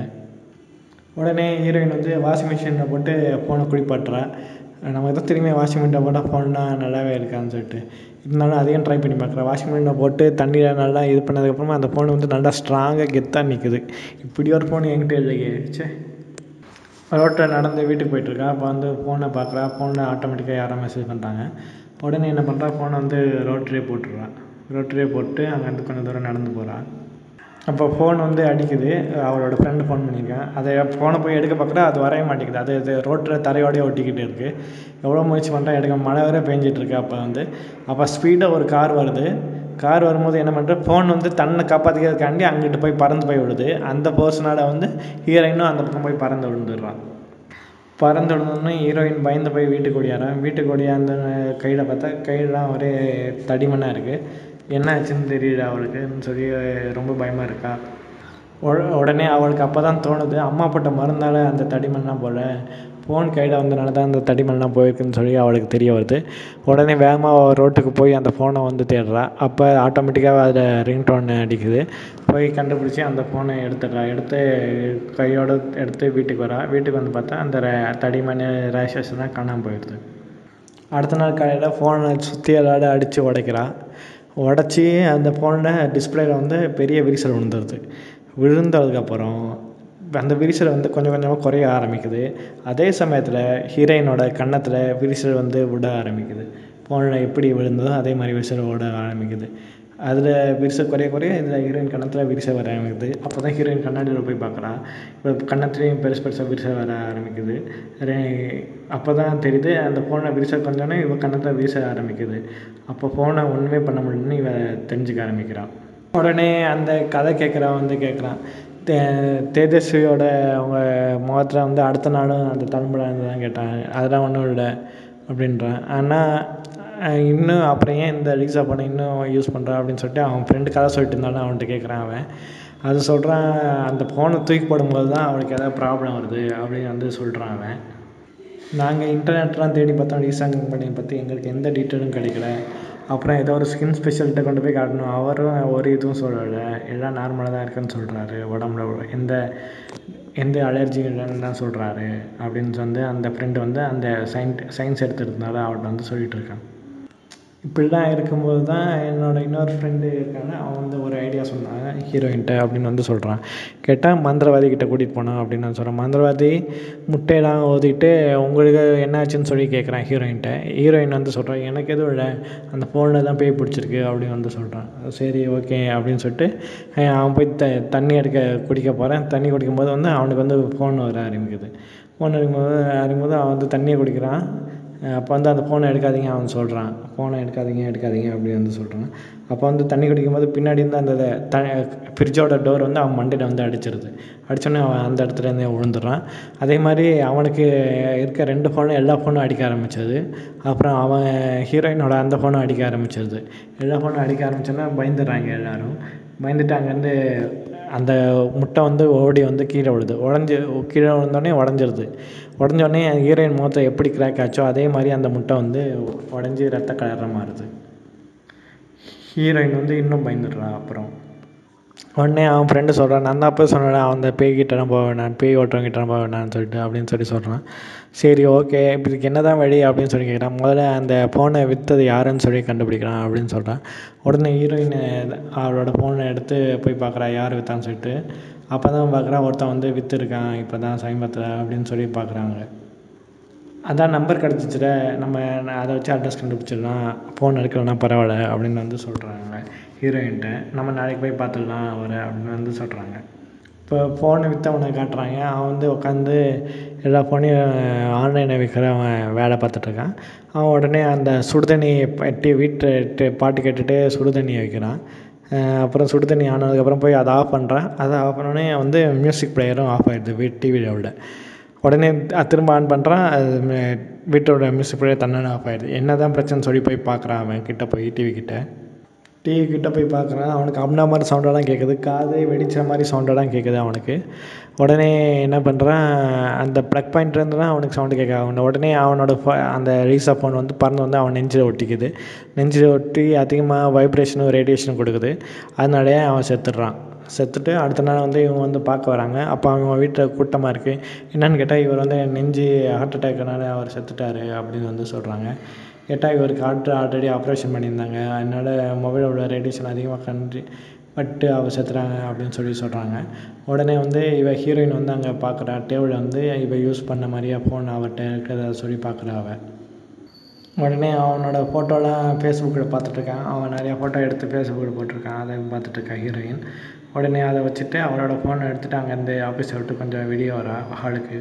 Speaker 1: உடனே ஹீரோயின் வந்து வாஷிங் மிஷினில் போட்டு ஃபோனை குளிப்பாட்டுறா நம்ம எதோ திரும்பி வாஷிங் மிஷினில் போட்டால் ஃபோன்னா நல்லாவே இருக்கான்னு சொல்லிட்டு இருந்தாலும் அதையும் ட்ரை பண்ணி பார்க்குறேன் வாஷிங் மிஷினில் போட்டு தண்ணியில் நல்லா இது பண்ணதுக்கப்புறமா அந்த ஃபோன் வந்து நல்லா ஸ்ட்ராங்காக கெத்தாக நிற்குது இப்படி ஒரு ஃபோன் என்கிட்ட இல்லையே சே ரோட்டில் நடந்து வீட்டுக்கு போயிட்டுருக்கா அப்போ வந்து ஃபோனை பார்க்குறா ஃபோனில் ஆட்டோமேட்டிக்காக யாரோ மெசேஜ் பண்ணுறாங்க உடனே என்ன பண்ணுறா ஃபோனை வந்து ரோட்லேயே போட்டுடுறா ரோட்லேயே போட்டு அங்கேருந்து கொஞ்சம் தூரம் நடந்து போகிறா அப்போ ஃபோன் வந்து அடிக்குது அவளோட ஃப்ரெண்டு ஃபோன் பண்ணியிருக்கேன் அதை ஃபோனை போய் எடுக்க பார்க்குறா அது வரைய மாட்டேங்குது அது இது ரோட்டில் தரையோடயே ஒட்டிக்கிட்டு இருக்குது எவ்வளோ முயற்சி பண்ணுறா எடுக்க மழை வேற பேஞ்சிட்ருக்கு அப்போ வந்து அப்போ ஸ்பீடாக ஒரு கார் வருது கார் வரும்போது என்ன பண்ணுற ஃபோன் வந்து தன்னை காப்பாற்றிக்கிறதுக்காண்டி அங்கிட்டு போய் பறந்து போய் விடுது அந்த பர்சனால் வந்து ஹீரோயினும் அந்த பக்கம் போய் பறந்து விழுந்துடுறான் பறந்து விழுந்தோடனே ஹீரோயின் பயந்து போய் வீட்டுக்கு ஓடியாரான் வீட்டுக்கு ஓடியாந்த கையில் பார்த்தா கையெல்லாம் ஒரே தடிமனாக இருக்குது என்ன ஆச்சுன்னு தெரியல அவளுக்குன்னு சொல்லி ரொம்ப பயமாக இருக்கா உட- உடனே அவளுக்கு அப்போ தான் தோணுது அம்மா போட்ட மருந்தால் அந்த தடிமண்லாம் போல ஃபோன் கையில் வந்தனால தான் அந்த தடிமண்லாம் போயிருக்குன்னு சொல்லி அவளுக்கு தெரிய வருது உடனே வேகமாக ரோட்டுக்கு போய் அந்த ஃபோனை வந்து தேடுறா அப்போ ஆட்டோமேட்டிக்காக அதில் ரிங்டோன் அடிக்குது போய் கண்டுபிடிச்சி அந்த ஃபோனை எடுத்துடுறா எடுத்து கையோடு எடுத்து வீட்டுக்கு வரா வீட்டுக்கு வந்து பார்த்தா அந்த ர- தடிமண் ரேஷஸ்லாம் காணாமல் போயிடுது அடுத்த நாள் காலையில் ஃபோனை சுற்றி எல்லாரும் அடித்து உடைக்கிறா உடச்சி அந்த ஃபோனில் டிஸ்பிளேல வந்து பெரிய விரிசல் விழுந்துருது விழுந்ததுக்கப்புறம் அந்த விரிசல் வந்து கொஞ்சம் கொஞ்சமாக குறைய ஆரம்பிக்குது அதே சமயத்தில் ஹீரோயினோட கன்னத்தில் விரிசல் வந்து விட ஆரம்பிக்குது ஃபோனில் எப்படி விழுந்ததோ அதே மாதிரி விரிசல் விட ஆரம்பிக்குது அதில் விரிசல் குறைய குறைய இதில் ஹீரோயின் கன்னத்தில் விரிசல் வர ஆரம்பிக்குது அப்போ தான் ஹீரோயின் கண்ணாடியில் போய் பார்க்குறா இப்போ கன்னத்துலேயும் பெருசு பெருசாக விரிசல் வர ஆரம்பிக்குது அப்போ தான் தெரியுது அந்த ஃபோனில் விரிசல் கொஞ்சோன்னே இவ கன்னத்தில் விரிசல் ஆரம்பிக்குது அப்போ ஃபோனை ஒன்றுமே பண்ண முடியலன்னு இவ தெரிஞ்சுக்க ஆரம்பிக்கிறான் உடனே அந்த கதை கேட்குறவன் வந்து கேட்குறான் தே தேஜஸ்வியோட அவங்க முகத்தில் வந்து அடுத்த நாளும் அந்த தழும்புலாம் இருந்ததான் கேட்டான் அதெல்லாம் ஒன்றும் இல்லை அப்படின்றான் ஆனால் அஹ் இன்னும் அப்புறம் ஏன் இந்த ரிலீஸாக பண்ண இன்னும் யூஸ் பண்ணுறான் அப்படின்னு சொல்லிட்டு அவன் ஃப்ரெண்டு கதை சொல்லிட்டு இருந்தாலும் அவன்கிட்ட கேட்குறான் அவன் அது சொல்கிறான் அந்த ஃபோனை தூக்கி போடும்போது தான் அவனுக்கு ஏதாவது ப்ராப்ளம் வருது அப்படின்னு வந்து சொல்கிறான் அவன் நாங்கள் இன்டர்நெட்லாம் தேடி பார்த்தோம் ரீசாங் கம்பெனியை பற்றி எங்களுக்கு எந்த டீட்டெயிலும் கிடைக்கல அப்புறம் ஏதோ ஒரு ஸ்கின் ஸ்பெஷலிட்ட கொண்டு போய் காட்டணும் அவரும் ஒரு இதுவும் சொல்லலை எல்லாம் நார்மலாக தான் இருக்குன்னு சொல்கிறாரு உடம்புல எந்த எந்த அலர்ஜியும் இல்லைன்னு தான் சொல்கிறாரு அப்படின்னு வந்து அந்த ஃப்ரெண்டு வந்து அந்த சயின்ட் சயின்ஸ் எடுத்துருந்தனால அவர்கிட்ட வந்து சொல்லிட்டு இருக்கான் இப்படிலாம் இருக்கும்போது தான் என்னோட இன்னொரு ஃப்ரெண்டு இருக்காங்க அவன் வந்து ஒரு ஐடியா சொன்னாங்க ஹீரோயின்ட்ட அப்படின்னு வந்து சொல்கிறான் கேட்டால் மந்திரவாதி கிட்ட கூட்டிகிட்டு போனான் அப்படின்னு நான் சொல்கிறேன் மந்திரவாதி முட்டையெல்லாம் ஊதிட்டு உங்களுக்கு என்னாச்சுன்னு சொல்லி கேட்குறான் ஹீரோயின்ட்ட ஹீரோயின் வந்து சொல்கிறான் எனக்கு எதுவும் இல்லை அந்த ஃபோனில் தான் பேய் பிடிச்சிருக்கு அப்படின்னு வந்து சொல்கிறான் சரி ஓகே அப்படின்னு சொல்லிட்டு அஹ் அவன் போய் த தண்ணி எடுக்க குடிக்க போகிறேன் தண்ணி குடிக்கும்போது வந்து அவனுக்கு வந்து ஃபோன் வர ஆரம்பிக்குது ஃபோன் அடிக்கும்போது அடிக்கும்போது அவன் வந்து தண்ணியை குடிக்கிறான் அப்போ வந்து அந்த ஃபோனை எடுக்காதீங்க அவன் சொல்கிறான் ஃபோனை எடுக்காதீங்க எடுக்காதீங்க அப்படி வந்து சொல்கிறான் அப்போ வந்து தண்ணி குடிக்கும்போது பின்னாடி இருந்து அந்த த ஃப்ரிட்ஜோட டோர் வந்து அவன் மண்டையில் வந்து அடிச்சிருது அடிச்சோடனே அவன் அந்த இடத்துல இருந்தே விழுந்துடுறான் அதே மாதிரி அவனுக்கு இருக்க ரெண்டு ஃபோனும் எல்லா ஃபோனும் அடிக்க ஆரம்பிச்சது அப்புறம் அவன் ஹீரோயினோட அந்த ஃபோனும் அடிக்க ஆரம்பிச்சிருது எல்லா ஃபோனும் அடிக்க ஆரம்பிச்சோன்னா பயந்துடுறாங்க எல்லாரும் பயந்துட்டு அங்கேருந்து அந்த முட்டை வந்து ஓடி வந்து கீழே விழுது உடஞ்சி கீழே விழுந்தோடனே உடஞ்சிருது உடஞ்சோடனே ஹீரோயின் முகத்தை எப்படி கிராக் ஆச்சோ அதே மாதிரி அந்த முட்டை வந்து உடஞ்சி ரத்த கலராக மாறுது ஹீரோயின் வந்து இன்னும் பயந்துடுறா அப்புறம் உடனே அவன் ஃப்ரெண்டு சொல்கிறான் நான் தான் அப்போ சொன்னேன் அந்த பேய்கிட்டலாம் போக வேணாம் பேய் ஓட்டுறவங்கிட்டலாம் போக வேணாம்னு சொல்லிட்டு அப்படின்னு சொல்லி சொல்கிறான் சரி ஓகே இப்போ இதுக்கு என்ன தான் வழி அப்படின்னு சொல்லி கேட்குறான் முதல்ல அந்த ஃபோனை விற்றது யாருன்னு சொல்லி கண்டுபிடிக்கிறான் அப்படின்னு சொல்கிறான் உடனே ஹீரோயின் அவளோட ஃபோனை எடுத்து போய் பார்க்குறா யார் விற்றான்னு சொல்லிட்டு அப்போ தான் பார்க்குறா ஒருத்தன் வந்து விற்றுருக்கான் இப்போ தான் சமீபத்தில் அப்படின்னு சொல்லி பார்க்குறாங்க அதான் நம்பர் கிடச்சிச்சிட நம்ம அதை வச்சு அட்ரஸ் கண்டுபிடிச்சிடலாம் ஃபோன் எடுக்கலன்னா பரவாயில்ல அப்படின்னு வந்து சொல்கிறாங்க ஹீரோயின்ட்ட நம்ம நாளைக்கு போய் பார்த்துடலாம் அவரை அப்படின்னு வந்து சொல்கிறாங்க இப்போ ஃபோனை விற்றவனை காட்டுறாங்க அவன் வந்து உட்காந்து எல்லா ஃபோனையும் ஆன்லைனில் விற்கிற அவன் வேலை பார்த்துட்ருக்கான் அவன் உடனே அந்த சுடுதண்ணி பட்டி வீட்டு பாட்டு கேட்டுட்டு சுடுதண்ணி வைக்கிறான் அப்புறம் சுடு தண்ணி ஆனதுக்கப்புறம் போய் அதை ஆஃப் பண்ணுறான் அதை ஆஃப் பண்ணோடனே வந்து மியூசிக் பிளேயரும் ஆஃப் ஆகிடுது வீட் டிவியில் உள்ள உடனே திரும்ப ஆன் பண்ணுறான் அது வீட்டோட மியூசிக் பிளேயர் தன்னானே ஆஃப் ஆகிடுது என்ன தான் பிரச்சனை சொல்லி போய் பார்க்குறான் அவன் கிட்ட போய் டிவி கிட்ட டிவி கிட்ட போய் பார்க்குறான் அவனுக்கு அம்னா மாதிரி சவுண்டெல்லாம் கேட்குது காது வெடித்த மாதிரி சவுண்டெல்லாம் கேட்குது அவனுக்கு உடனே என்ன பண்ணுறான் அந்த ப்ளக் பாயிண்ட்லேருந்து தான் அவனுக்கு சவுண்டு கேட்க அவனை உடனே அவனோட ஃபோ அந்த ரீசா ஃபோன் வந்து பறந்து வந்து அவன் நெஞ்சில் ஒட்டிக்குது நெஞ்சில் ஒட்டி அதிகமாக வைப்ரேஷனும் ரேடியேஷனும் கொடுக்குது அதனாலேயே அவன் செத்துடுறான் செத்துட்டு அடுத்த நாள் வந்து இவங்க வந்து பார்க்க வராங்க அப்போ அவங்க வீட்டில் கூட்டமாக இருக்குது என்னன்னு கேட்டால் இவர் வந்து நெஞ்சு ஹார்ட் அட்டாக்னால அவர் செத்துட்டார் அப்படின்னு வந்து சொல்கிறாங்க கேட்டால் இவருக்கு ஹார்ட் ஆல்ரெடி ஆப்ரேஷன் பண்ணியிருந்தாங்க அதனால் மொபைலோட ரேடியேஷன் அதிகமாக கண்டு பட்டு அவர் செத்துறாங்க அப்படின்னு சொல்லி சொல்கிறாங்க உடனே வந்து இவ ஹீரோயின் வந்து அங்கே பார்க்குறா டேபிளில் வந்து இவ யூஸ் பண்ண மாதிரியே ஃபோன் அவர்கிட்ட இருக்கிறத சொல்லி பார்க்குறா அவள் உடனே அவனோட ஃபோட்டோலாம் ஃபேஸ்புக்கில் பார்த்துட்ருக்கான் அவன் நிறையா ஃபோட்டோ எடுத்து ஃபேஸ்புக்கில் போட்டிருக்கான் அதை பார்த்துட்ருக்கா ஹீரோயின் உடனே அதை வச்சுட்டு அவளோட ஃபோனை எடுத்துகிட்டு அங்கேருந்து ஆஃபீஸை விட்டு கொஞ்சம் வெளியே வரா ஹாலுக்கு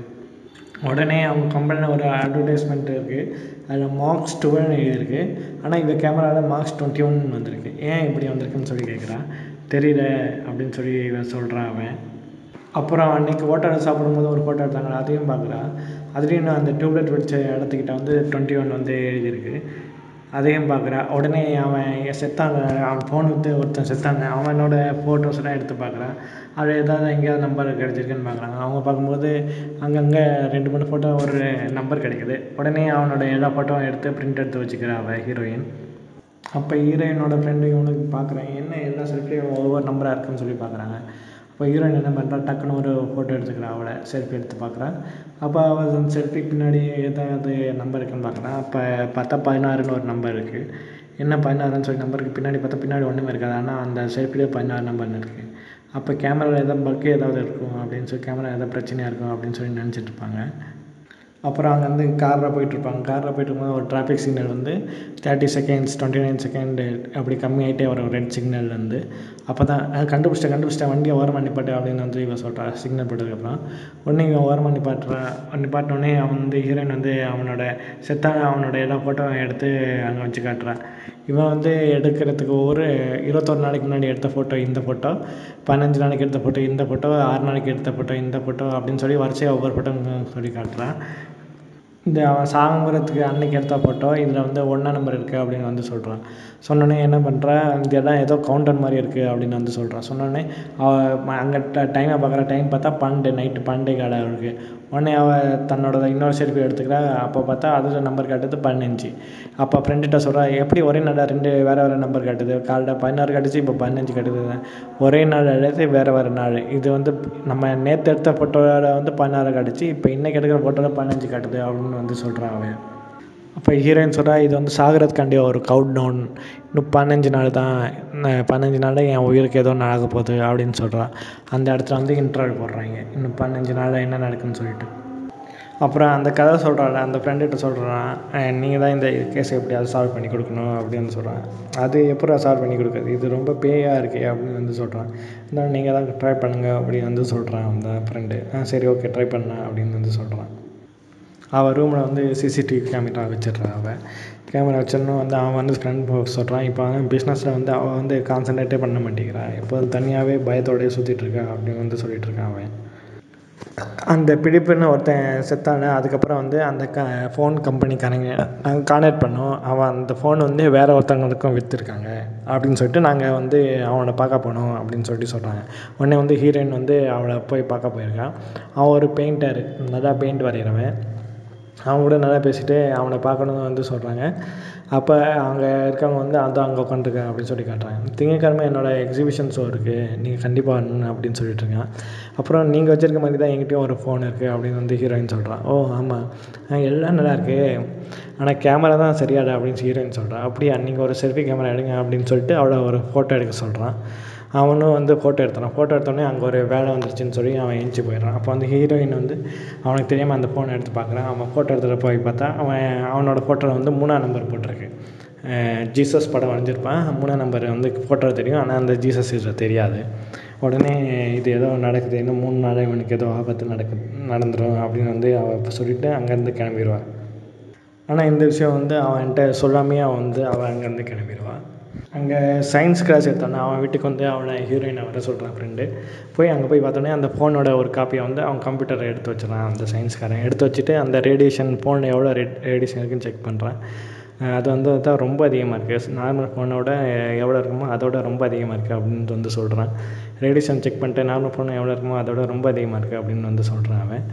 Speaker 1: உடனே அவங்க கம்பெனியில் ஒரு அட்வர்டைஸ்மெண்ட் இருக்குது அதில் மார்க்ஸ் டுவெல்னு எழுதியிருக்கு ஆனால் இந்த கேமராவில் மார்க்ஸ் டுவெண்ட்டி ஒன் வந்திருக்கு ஏன் இப்படி வந்திருக்குன்னு சொல்லி கேட்குறான் தெரியல அப்படின்னு சொல்லி இவன் சொல்கிறான் அவன் அப்புறம் அன்றைக்கி ஹோட்டலில் சாப்பிடும்போது ஒரு ஃபோட்டோ எடுத்தாங்க அதையும் பார்க்குறா அதுலேயும் நான் அந்த டியூப்லைட் வெடிச்ச இடத்துக்கிட்ட வந்து டுவெண்ட்டி ஒன் வந்து எழுதியிருக்கு அதையும் பார்க்குறா உடனே அவன் செத்தாங்க அவன் ஃபோன் விற்று ஒருத்தன் செத்தாங்க அவனோட ஃபோட்டோஸ்லாம் எடுத்து பார்க்குறான் அது ஏதாவது எங்கேயாவது நம்பர் கிடச்சிருக்குன்னு பார்க்குறாங்க அவங்க பார்க்கும்போது அங்கங்கே ரெண்டு மூணு ஃபோட்டோ ஒரு நம்பர் கிடைக்குது உடனே அவனோட எல்லா ஃபோட்டோவும் எடுத்து பிரிண்ட் எடுத்து வச்சுக்கிறா அவள் ஹீரோயின் அப்போ ஹீரோயினோட ஃப்ரெண்டு இவனுக்கு பார்க்குறேன் என்ன எல்லா செல்ஃபியும் ஒவ்வொரு நம்பராக இருக்குன்னு சொல்லி பார்க்குறாங்க அப்போ ஹீரோயின் என்ன பண்ணுறா டக்குன்னு ஒரு ஃபோட்டோ எடுத்துக்கிறா அவளை செல்ஃபி எடுத்து பார்க்குறா அப்போ அவள் அந்த செல்ஃபிக்கு பின்னாடி ஏதாவது நம்பர் இருக்குன்னு பார்க்குறான் அப்போ பார்த்தா பதினாறுன்னு ஒரு நம்பர் இருக்குது என்ன பதினாறுன்னு சொல்லி நம்பருக்கு பின்னாடி பார்த்தா பின்னாடி ஒன்றுமே இருக்காது ஆனால் அந்த செல்ஃபிலே பதினாறு நம்பர்னு இருக்குது அப்போ கேமராவில் எதாவது பக்கு ஏதாவது இருக்கும் அப்படின்னு சொல்லி கேமரா எதாவது பிரச்சனையாக இருக்கும் அப்படின்னு சொல்லி நினச்சிட்டு இருப்பாங்க அப்புறம் அங்கே வந்து காரில் போயிட்டுருப்பாங்க காரில் போயிட்டு இருக்கும்போது ஒரு டிராஃபிக் சிக்னல் வந்து thirty seconds twenty nine second அப்படி கம்மியாகிட்டே வரும் ரெட் சிக்னல்லேருந்து அப்போ தான் கண்டுபிடிச்சிட்டேன் கண்டுபிடிச்சிட்டேன் வண்டியை ஓரமாக நிப்பாட்டு அப்படின்னு வந்து இவன் சொல்கிறா சிக்னல் போட்டதுக்கப்புறம் உடனே இவன் ஓரமாக நிப்பாட்டுறா நிப்பாட்டினோடனே அவன் வந்து ஹீரோயின் வந்து அவனோட செத்தான அவனோட எல்லா ஃபோட்டோவும் எடுத்து அங்கே வச்சு காட்டுறான் இவன் வந்து எடுக்கிறதுக்கு ஒரு இருபத்தொரு நாளைக்கு முன்னாடி எடுத்த ஃபோட்டோ இந்த ஃபோட்டோ பதினஞ்சு நாளைக்கு எடுத்த ஃபோட்டோ இந்த ஃபோட்டோ ஆறு நாளைக்கு எடுத்த ஃபோட்டோ இந்த ஃபோட்டோ அப்படின்னு சொல்லி வரிசையாக ஒவ்வொரு ஃபோட்டோ சொல்லி காட்டுறான் இந்த அவன் சாகுறதுக்கு அன்னைக்கு எடுத்த ஃபோட்டோ இதில் வந்து ஒன்றா நம்பர் இருக்குது அப்படின்னு வந்து சொல்கிறான் சொன்னோடனே என்ன பண்ணுறா இந்த இடம் ஏதோ கவுண்டர் மாதிரி இருக்குது அப்படின்னு வந்து சொல்கிறான் சொன்னோடனே அவள் அங்கே ட டைமை பார்க்குற டைம் பார்த்தா பன்னெண்டு நைட்டு பன்னெண்டே காலம் இருக்குது உடனே அவள் தன்னோட இன்னொரு செல்ஃபி எடுத்துக்கிறா அப்போ பார்த்தா அதில் நம்பர் காட்டுது பதினஞ்சு அப்போ ஃப்ரெண்டுகிட்ட சொல்கிறா எப்படி ஒரே நாளில் ரெண்டு வேறு வேறு நம்பர் காட்டுது காலைல பதினாறு காட்டுச்சு இப்போ பதினஞ்சு காட்டுது ஒரே நாள் எடுத்து வேறு வேறு நாள் இது வந்து நம்ம நேற்று எடுத்த ஃபோட்டோவில் வந்து பதினாறு காட்டுச்சு இப்போ இன்றைக்கி எடுக்கிற ஃபோட்டோவில் பதினஞ்சு காட்டுது அப்படின்னு வந்து சொல்கிறான் அவன் அப்போ ஹீரோயின் சொல்கிறா இது வந்து சாகிறதுக்காண்டி ஒரு கவுட் டவுன் இன்னும் பதினஞ்சு நாள் தான் பதினஞ்சு நாளில் என் உயிருக்கு ஏதோ நடக்க போகுது அப்படின்னு சொல்கிறா அந்த இடத்துல வந்து இன்டர்வல் போடுறாங்க இன்னும் பதினஞ்சு நாளில் என்ன நடக்குன்னு சொல்லிட்டு அப்புறம் அந்த கதை சொல்கிறாள் அந்த ஃப்ரெண்டுகிட்ட சொல்கிறான் நீங்கள் தான் இந்த கேஸை எப்படியாவது சால்வ் பண்ணி கொடுக்கணும் அப்படின்னு சொல்கிறான் அது எப்படா சால்வ் பண்ணி கொடுக்குறது இது ரொம்ப பேயாக இருக்கே அப்படின்னு வந்து சொல்கிறான் இந்த நீங்கள் தான் ட்ரை பண்ணுங்கள் அப்படின்னு வந்து சொல்கிறான் அந்த ஃப்ரெண்டு ஆ சரி ஓகே ட்ரை பண்ணேன் அப்படின்னு வந்து சொல்கிறான் அவள் ரூமில் வந்து சிசிடிவி கேமரா வச்சிடுறா அவள் கேமரா வச்சிடணும் வந்து அவன் வந்து ஃப்ரெண்ட் சொல்கிறான் இப்போ வந்து பிஸ்னஸில் வந்து அவள் வந்து கான்சன்ட்ரேட்டே பண்ண மாட்டேங்கிறான் இப்போ தனியாகவே பயத்தோடய சுற்றிட்டுருக்கா அப்படின்னு வந்து சொல்லிகிட்ருக்கான் அவன் அந்த பிடிப்புன்னு ஒருத்தன் செத்தானே அதுக்கப்புறம் வந்து அந்த க ஃபோன் கம்பெனிக்காரங்க நாங்கள் கான்டாக்ட் பண்ணோம் அவன் அந்த ஃபோன் வந்து வேறு ஒருத்தவங்களுக்கும் விற்றுருக்காங்க அப்படின்னு சொல்லிட்டு நாங்கள் வந்து அவனை பார்க்க போனோம் அப்படின்னு சொல்லிட்டு சொல்கிறாங்க உடனே வந்து ஹீரோயின் வந்து அவளை போய் பார்க்க போயிருக்கான் அவன் ஒரு பெயிண்டர் நல்லா பெயிண்ட் வரைகிறவன் அவங்க கூட நல்லா பேசிட்டு அவனை பார்க்கணுன்னு வந்து சொல்கிறாங்க அப்போ அங்கே இருக்கவங்க வந்து அதான் அங்கே உட்காந்துருக்கேன் அப்படின்னு சொல்லி காட்டுறாங்க திங்கக்கிழமை என்னோடய எக்ஸிபிஷன் ஷோ இருக்குது நீங்கள் கண்டிப்பாக வரணும் அப்படின்னு சொல்லிட்டு இருக்கான் அப்புறம் நீங்கள் வச்சுருக்க மாதிரி தான் என்கிட்டயும் ஒரு ஃபோன் இருக்குது அப்படின்னு வந்து ஹீரோயின் சொல்கிறான் ஓ ஆமாம் ஆ, எல்லாம் நல்லா இருக்கு ஆனால் கேமரா தான் சரியாடா அப்படின்னு ஹீரோயின் சொல்கிறான் அப்படியா நீங்கள் ஒரு செல்ஃபி கேமரா எடுங்க அப்படின்னு சொல்லிட்டு அவளை ஒரு ஃபோட்டோ எடுக்க சொல்கிறான் அவனும் வந்து ஃபோட்டோ எடுத்துறான் ஃபோட்டோ எடுத்தோடனே அங்கே ஒரு வேலை வந்துருச்சுன்னு சொல்லி அவன் எஞ்சி போயிடுறான் அப்போ வந்து ஹீரோயின் வந்து அவனுக்கு தெரியாமல் அந்த ஃபோனை எடுத்து பார்க்குறான் அவன் ஃபோட்டோ எடுத்துகிட்டு போய் பார்த்தா அவன் அவனோட ஃபோட்டோவில் வந்து மூணாம் நம்பர் போட்டிருக்கு அஹ் ஜீசஸ் படம் வரைஞ்சிருப்பான் மூணாம் நம்பர் வந்து ஃபோட்டோ தெரியும் ஆனால் அந்த ஜீசஸ் இது தெரியாது உடனே இது ஏதோ நடக்குது இன்னும் மூணு நாள் இவனுக்கு ஏதோ ஆபத்து நடக்கு நடந்துடும் அப்படின்னு வந்து அவள் சொல்லிவிட்டு அங்கேருந்து கிளம்பிடுவாள் ஆனால் இந்த விஷயம் வந்து அவன்கிட்ட சொல்லாமையே அவன் வந்து அவள் அங்கேருந்து கிளம்பிடுவான் அங்கே சயின்ஸ் கிளாஸ் எடுத்தோன்னே அவன் வீட்டுக்கு வந்து அவனை ஹீரோயினை வர சொல்கிறான் ஃப்ரெண்டு போய் அங்கே போய் பார்த்தோன்னே அந்த ஃபோனோட ஒரு காப்பியை வந்து அவன் கம்ப்யூட்டரை எடுத்து வச்சிடறான் அந்த சயின்ஸ்காரன் எடுத்து வச்சுட்டு அந்த ரேடியேஷன் ஃபோனில் எவ்வளோ ரேட் ரேடியேஷன் இருக்குன்னு செக் பண்ணுறான் அஹ் அது வந்து தான் ரொம்ப அதிகமாக இருக்குது நார்மல் ஃபோனோட எவ்வளோ இருக்குமோ அதோட ரொம்ப அதிகமாக இருக்குது அப்படின்னு வந்து சொல்கிறான் ரேடியேஷன் செக் பண்ணிட்டு நார்மல் ஃபோன் எவ்வளோ இருக்குமோ அதோட ரொம்ப அதிகமாக இருக்குது அப்படின்னு வந்து சொல்கிறான் அவன்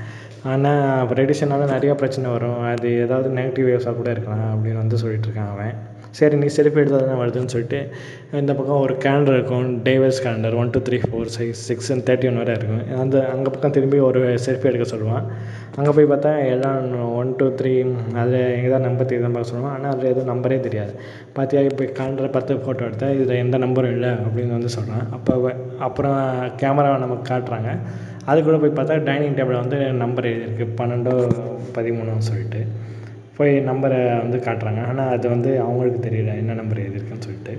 Speaker 1: ஆனால் ரேடியேஷனால் நிறையா பிரச்சனை வரும் அது ஏதாவது நெகட்டிவ் வேவ்ஸாக கூட இருக்கலாம் அப்படின்னு வந்து சொல்லிட்டு இருக்கான் அவன் சரி நீ செல்ஃபி எடுத்தால் தானே வருதுன்னு சொல்லிட்டு இந்த பக்கம் ஒரு கேலண்டர் இருக்கும் டேவர்ஸ் calendar one two three four six six and thirty one வரை இருக்கும் அந்த அங்கே பக்கம் திரும்பி ஒரு செல்ஃபி எடுக்க சொல்லுவான் அங்கே போய் பார்த்தா எல்லாம் ஒன் டூ த்ரீ அதில் எங்கே தான் நம்பர் தெரியுது பார்க்க சொல்லுவான் ஆனால் அதில் எதுவும் நம்பரே தெரியாது பார்த்தியா இப்போ கேலண்டரை பார்த்து ஃபோட்டோ எடுத்தேன் இதில் எந்த நம்பரும் இல்லை அப்படின்னு வந்து சொல்கிறான் அப்போ அவ- அப்புறம் கேமராவை நமக்கு காட்டுறாங்க அது கூட போய் பார்த்தா டைனிங் டேபிளில் வந்து நம்பர் எழுதியிருக்கு பன்னெண்டோ பதிமூணுன்னு சொல்லிட்டு போய் நம்பரை வந்து காட்டுறாங்க ஆனால் அது வந்து அவங்களுக்கு தெரியல என்ன நம்பர் எழுதியிருக்குன்னு சொல்லிட்டு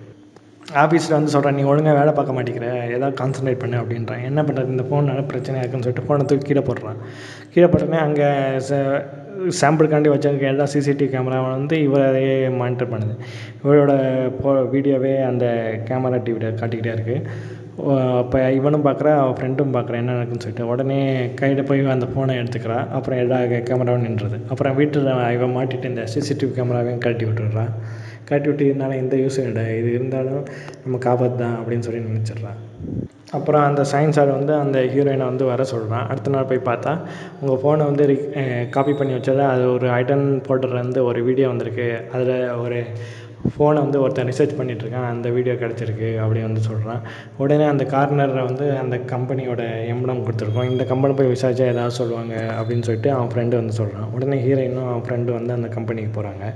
Speaker 1: ஆஃபீஸில் வந்து சொல்கிறேன் நீ ஒழுங்காக வேலை பார்க்க மாட்டேங்கிற ஏதாவது கான்சன்ட்ரேட் பண்ணு அப்படின்றான் என்ன பண்ணுறது இந்த ஃபோனால பிரச்சனையாக இருக்குன்னு சொல்லிட்டு ஃபோனை தூக்கி கீழே போடுறான் கீழே போட்டோடனே அங்கே சாம்பிளுக்காண்டி வச்சிருக்க எல்லா சிசிடிவி கேமராவை வந்து இவரையே மானிட்டர் பண்ணுது இவரோட போ வீடியோவே அந்த கேமரா டிவியில் காட்டிக்கிட்டே இருக்குது அப்போ இவனும் பார்க்குறா அவன் ஃப்ரெண்டும் பார்க்குறான் என்ன நடக்குன்னு சொல்லிட்டு உடனே கையில் போய் அந்த ஃபோனை எடுத்துக்கிறா அப்புறம் எல்லா கேமராவும் நின்றுது அப்புறம் வீட்டில் இவன் மாட்டிட்டு இந்த சிசிடிவி கேமராவையும் கழட்டி விட்டுடுறான் கழட்டி விட்டு இதனால எந்த யூஸும் இல்லை இது இருந்தாலும் நமக்கு ஆபத்து தான் அப்படின்னு சொல்லி நினச்சிட்றான் அப்புறம் அந்த சயின்ஸ் ஆள் வந்து அந்த ஹீரோயினை வந்து வர சொல்கிறான் அடுத்த நாள் போய் பார்த்தா உங்கள் ஃபோனை வந்து காப்பி பண்ணி வச்சதில் அது ஒரு ஐட்டன் போல்டர்லேருந்து ஒரு வீடியோ வந்திருக்கு அதில் ஒரு ஃபோனை வந்து ஒருத்தன் ரிசர்ச் பண்ணிகிட்ருக்கான் அந்த வீடியோ கிடச்சிருக்கு அப்படின்னு வந்து சொல்கிறான் உடனே அந்த கார்னரில் வந்து அந்த கம்பெனியோட எம்பளம் கொடுத்துருக்கோம் இந்த கம்பெனி போய் விசாரிச்சா ஏதாவது சொல்லுவாங்க அப்படின்னு சொல்லிட்டு அவன் ஃப்ரெண்டு வந்து சொல்கிறான் உடனே ஹீரோயினும் அவன் ஃப்ரெண்டு வந்து அந்த கம்பெனிக்கு போகிறாங்க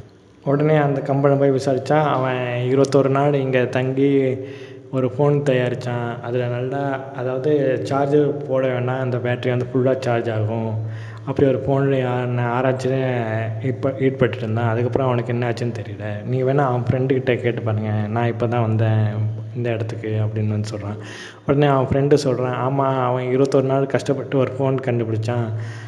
Speaker 1: உடனே அந்த கம்பெனி போய் விசாரித்தா அவன் இருபத்தொரு நாள் இங்கே தங்கி ஒரு ஃபோன் தயாரித்தான் அதில் நல்லா அதாவது சார்ஜர் போட வேண்டாம் அந்த பேட்டரி வந்து ஃபுல்லாக சார்ஜ் ஆகும் அப்படி ஒரு ஃபோனில் ஆராய்ச்சின்னு இப்போ ஈடுபட்டு இருந்தான் அதுக்கப்புறம் அவனுக்கு என்ன ஆச்சுன்னு தெரியல நீ வேணால் அவன் ஃப்ரெண்டுக்கிட்ட கேட்டு பாருங்க நான் இப்போ தான் வந்தேன் இந்த இடத்துக்கு அப்படின்னு வந்து சொல்கிறான் உடனே அவன் ஃப்ரெண்டு சொல்கிறான் ஆமாம் அவன் இருபத்தொரு நாள் கஷ்டப்பட்டு ஒரு ஃபோன் கண்டுபிடிச்சான்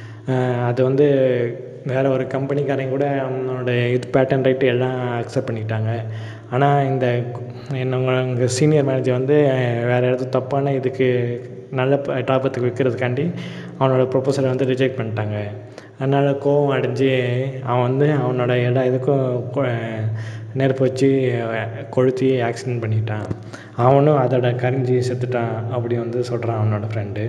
Speaker 1: அஹ் அது வந்து வேறு ஒரு கம்பெனிக்காரங்க கூட அவனோட இது பேட்டன் ரைட்டு எல்லாம் அக்செப்ட் பண்ணிக்கிட்டாங்க ஆனால் இந்த என்னவங்க எங்கள் சீனியர் மேனேஜர் வந்து வேறு இடத்துல தப்பான இதுக்கு நல்ல டாபத்துக்கு விற்கிறதுக்காண்டி அவனோட ப்ரொபோசலை வந்து ரிஜெக்ட் பண்ணிட்டாங்க அதனால் கோவம் அடைஞ்சு அவன் வந்து அவனோட எல்லா இதுக்கும் கொ- நெருப்பு வச்சு கொளுத்தி ஆக்சிடென்ட் பண்ணிட்டான் அவனும் அதோட கரிஞ்சி செத்துட்டான் அப்படி வந்து சொல்கிறான் அவனோட ஃப்ரெண்டு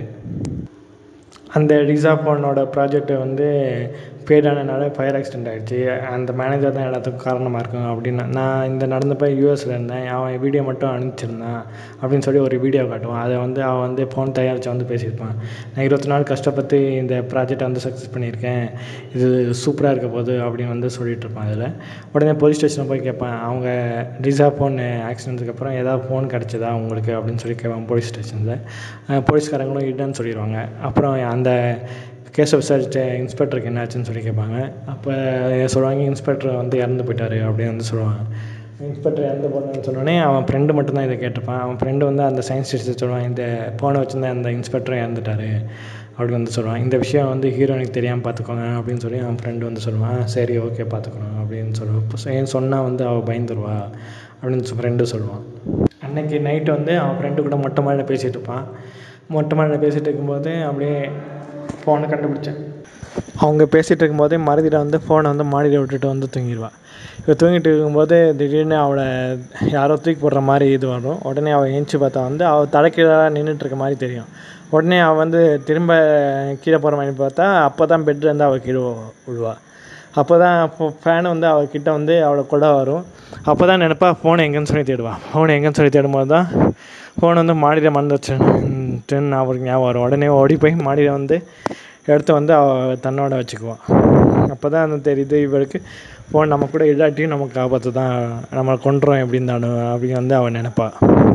Speaker 1: அந்த ரிசா ஃபோனோட ப்ராஜெக்ட் வந்து ஃபெயில் ஆனதுனால ஃபயர் ஆக்சிடென்ட் ஆகிடுச்சு அந்த மேனேஜர் தான் எல்லாத்துக்கும் காரணமாக இருக்கும் அப்படின்னு நான் இந்த நடந்தப்போ யூஎஸில் இருந்தேன் அவன் வீடியோ மட்டும் அனுப்பிச்சிருந்தான் அப்படின்னு சொல்லி ஒரு வீடியோ காட்டுவான் அதை வந்து அவன் வந்து ஃபோன் தயாரித்து வந்து பேசியிருப்பான் நான் இருபத்தி நாள் கஷ்டப்பட்டு இந்த ப்ராஜெக்டை வந்து சக்ஸஸ் பண்ணியிருக்கேன் இது சூப்பராக இருக்க போகுது அப்படின்னு வந்து சொல்லிட்டு இருப்பான் அதில் உடனே போலீஸ் ஸ்டேஷனில் போய் கேட்பேன் அவங்க ரிசா ஃபோன் ஆக்சிடென்ட்டுக்கு அப்புறம் ஏதாவது ஃபோன் கிடச்சதா உங்களுக்கு அப்படின்னு சொல்லி கேட்பான் போலீஸ் ஸ்டேஷனில் போலீஸ்காரங்களும் இல்லைன்னு சொல்லிடுவாங்க அப்புறம் அந்த கேஸை விசாரித்த இன்ஸ்பெக்டருக்கு என்ன ஆச்சுன்னு சொல்லி கேட்பாங்க அப்போ சொல்லுவாங்க இன்ஸ்பெக்டர் வந்து இறந்து போயிட்டாரு அப்படின்னு வந்து சொல்லுவாங்க இன்ஸ்பெக்டர் இறந்து போனான்னு சொன்னோடனே அவன் ஃப்ரெண்டு மட்டும்தான் இதை கேட்டிருப்பான் அவன் ஃப்ரெண்டு வந்து அந்த சயின்ஸ் டீச்சர் சொல்லுவான் இந்த ஃபோனை வச்சிருந்த அந்த இன்ஸ்பெக்டர் இறந்துட்டாரு அப்படி வந்து சொல்லுவான் இந்த விஷயம் வந்து ஹீரோயினுக்கு தெரியாமல் பார்த்துக்கோங்க அப்படின்னு சொல்லி அவன் ஃப்ரெண்டு வந்து சொல்லுவான் சரி ஓகே பார்த்துக்குறோம் அப்படின்னு சொல்லுவான் இப்போ ஏன் சொன்னால் வந்து அவள் பயந்துருவா அப்படின்னு ஃப்ரெண்டு சொல்லுவான் அன்னைக்கு நைட்டு வந்து அவன் ஃப்ரெண்டு கூட மொட்டை மாடியில் பேசிகிட்டு இருப்பான் மொட்டை மாடியில் பேசிகிட்டு இருக்கும்போது அப்படியே ஃபோனை கண்டுபிடிச்சேன் அவங்க பேசிகிட்டு இருக்கும்போதே மறதியில் வந்து ஃபோனை வந்து மாடியில் விட்டுட்டு வந்து தூங்கிடுவாள் இவள் தூங்கிட்டு இருக்கும்போது திடீர்னு அவளை யாரோ தூக்கி போடுற மாதிரி இது வரும் உடனே அவள் ஏஞ்சி பார்த்தா வந்து அவள் தலைக்கீழாக நின்றுட்டு இருக்க மாதிரி தெரியும் உடனே அவள் வந்து திரும்ப கீழே போகிற மாதிரி பார்த்தா அப்போ தான் பெட்லேருந்து அவள் கீழே விழுவா அப்போ தான் ஃபேன் வந்து அவகிட்ட வந்து அவளை கொள்ள வரும் அப்போ தான் நினைப்பா ஃபோன் எங்கேன்னு சொல்லி தேடுவா ஃபோன் எங்கேன்னு சொல்லி தேடும்போது தான் ஃபோன் வந்து மாடியில் மறந்து வச்சுன்னு அவருக்கு ஞாபகம் வரும் உடனே ஓடி போய் மாடியில் வந்து எடுத்து வந்து அவள் தன்னோட வச்சுக்குவான் அப்போ தான் அந்த தெரியுது இவளுக்கு ஃபோன் நம்ம கூட இல்லாட்டியும் நமக்கு ஆபத்து தான் நம்மளை கொண்டுறோம் எப்படின்னு தானு அப்படின்னு வந்து அவன் நினைப்பா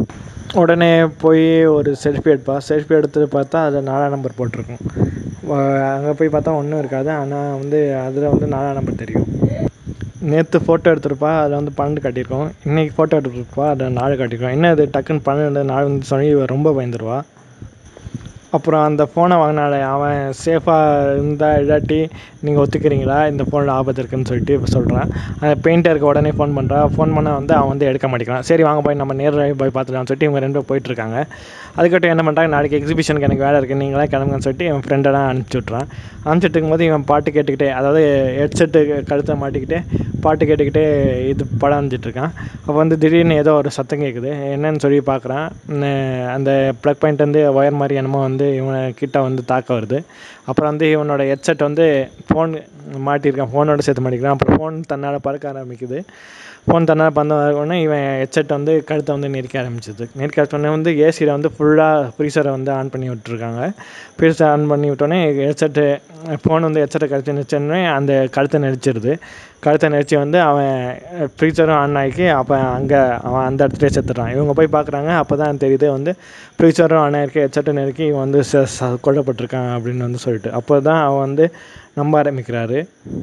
Speaker 1: உடனே போய் ஒரு செல்ஃபி எடுப்பா செல்ஃபி எடுத்து பார்த்தா அதில் நாலாம் நம்பர் போட்டிருக்கும் அங்கே போய் பார்த்தா ஒன்றும் இருக்காது ஆனால் வந்து அதில் வந்து நாலாம் நம்பர் தெரியும் நேற்று ஃபோட்டோ எடுத்திருப்பா அதில் வந்து பன்னெண்டு காட்டியிருக்கோம் இன்றைக்கி ஃபோட்டோ எடுத்திருப்பா அதில் நாலு காட்டியிருக்கோம் என்ன இது டக்குன்னு பன்னெண்டு நாலு வந்து சொல்லி இவ ரொம்ப பயந்துருவா அப்புறம் அந்த ஃபோனை வாங்கினாலே அவன் சேஃபாக இருந்தால் இல்லாட்டி நீங்கள் ஒத்துக்கிறீங்களா இந்த ஃபோனில் ஆபத்து இருக்குன்னு சொல்லிட்டு இப்போ சொல்கிறான் அந்த பெயிண்டருக்கு உடனே ஃபோன் பண்ணுறா ஃபோன் பண்ணால் வந்து அவன் வந்து எடுக்க மாட்டேங்கிறான் சரி வாங்க போய் நம்ம நேரில் போய் பார்த்துலாம்னு சொல்லிட்டு இவங்க ரெண்டு பேரும் போயிட்டுருக்காங்க அதுக்கப்புறம் என்ன பண்ணுறாங்க நாளைக்கு எக்ஸிபிஷனுக்கு எனக்கு வேலை இருக்குது நீங்களாம் கிளம்புங்கன்னு சொல்லிட்டு இவன் ஃப்ரெண்டெல்லாம் அனுப்பிச்சி விட்றான் அனுப்பிச்சிட்டு இருக்கும்போது இவன் பாட்டு கேட்டுக்கிட்டே அதாவது ஹெட்செட்டு கழுத்தை மாட்டிக்கிட்டே பாட்டு கேட்டுக்கிட்டே இது படம் வந்துட்டுருக்கான் அப்போ வந்து திடீர்னு ஏதோ ஒரு சத்தம் கேட்குது என்னன்னு சொல்லி பார்க்குறான் அந்த ப்ளக் பாயிண்ட் வந்து ஒயர் மாதிரி என்னமோ வந்து இவனை கிட்ட வந்து தாக்க வருது அப்புறம் வந்து இவனோட ஹெட்செட் வந்து ஃபோன் மாட்டியிருக்கான் ஃபோனோட சேர்த்து மாட்டிக்கிறான் அப்புறம் ஃபோன் தன்னால் பறக்க ஆரம்பிக்குது ஃபோன் தன்னால் பந்த உடனே இவன் ஹெட்செட் வந்து கழுத்தை வந்து நெரிக்க ஆரம்பிச்சிது நெரிக்க ஆரம்பிச்சோடனே வந்து ஏசியில் வந்து ஃபுல்லாக ஃப்ரீசரை வந்து ஆன் பண்ணி விட்டுருக்காங்க ஃப்ரீசர் ஆன் பண்ணி விட்டோடனே ஹெட்செட்டு ஃபோன் வந்து ஹெட்செட்டை கழுத்து நெரிச்சோடனே அந்த கழுத்தை நெரிச்சிருது கழுத்தை நெரிச்சு வந்து அவன் ஃப்ரீசரும் ஆன் ஆகி அப்போ அங்கே அவன் அந்த இடத்துலயே செத்துடுறான் இவங்க போய் பார்க்குறாங்க அப்போ தான் தெரியுது வந்து ஃப்ரீசரும் ஆன் ஆகிருக்கு ஹெட்செட்டும் நெருக்கி இவன் வந்து ச ச கொல்லப்பட்டிருக்கான் அப்படின்னு வந்து சொல்லிட்டு அப்போ தான் அவன் வந்து நம்ப ஆரம்பிக்கிறாரு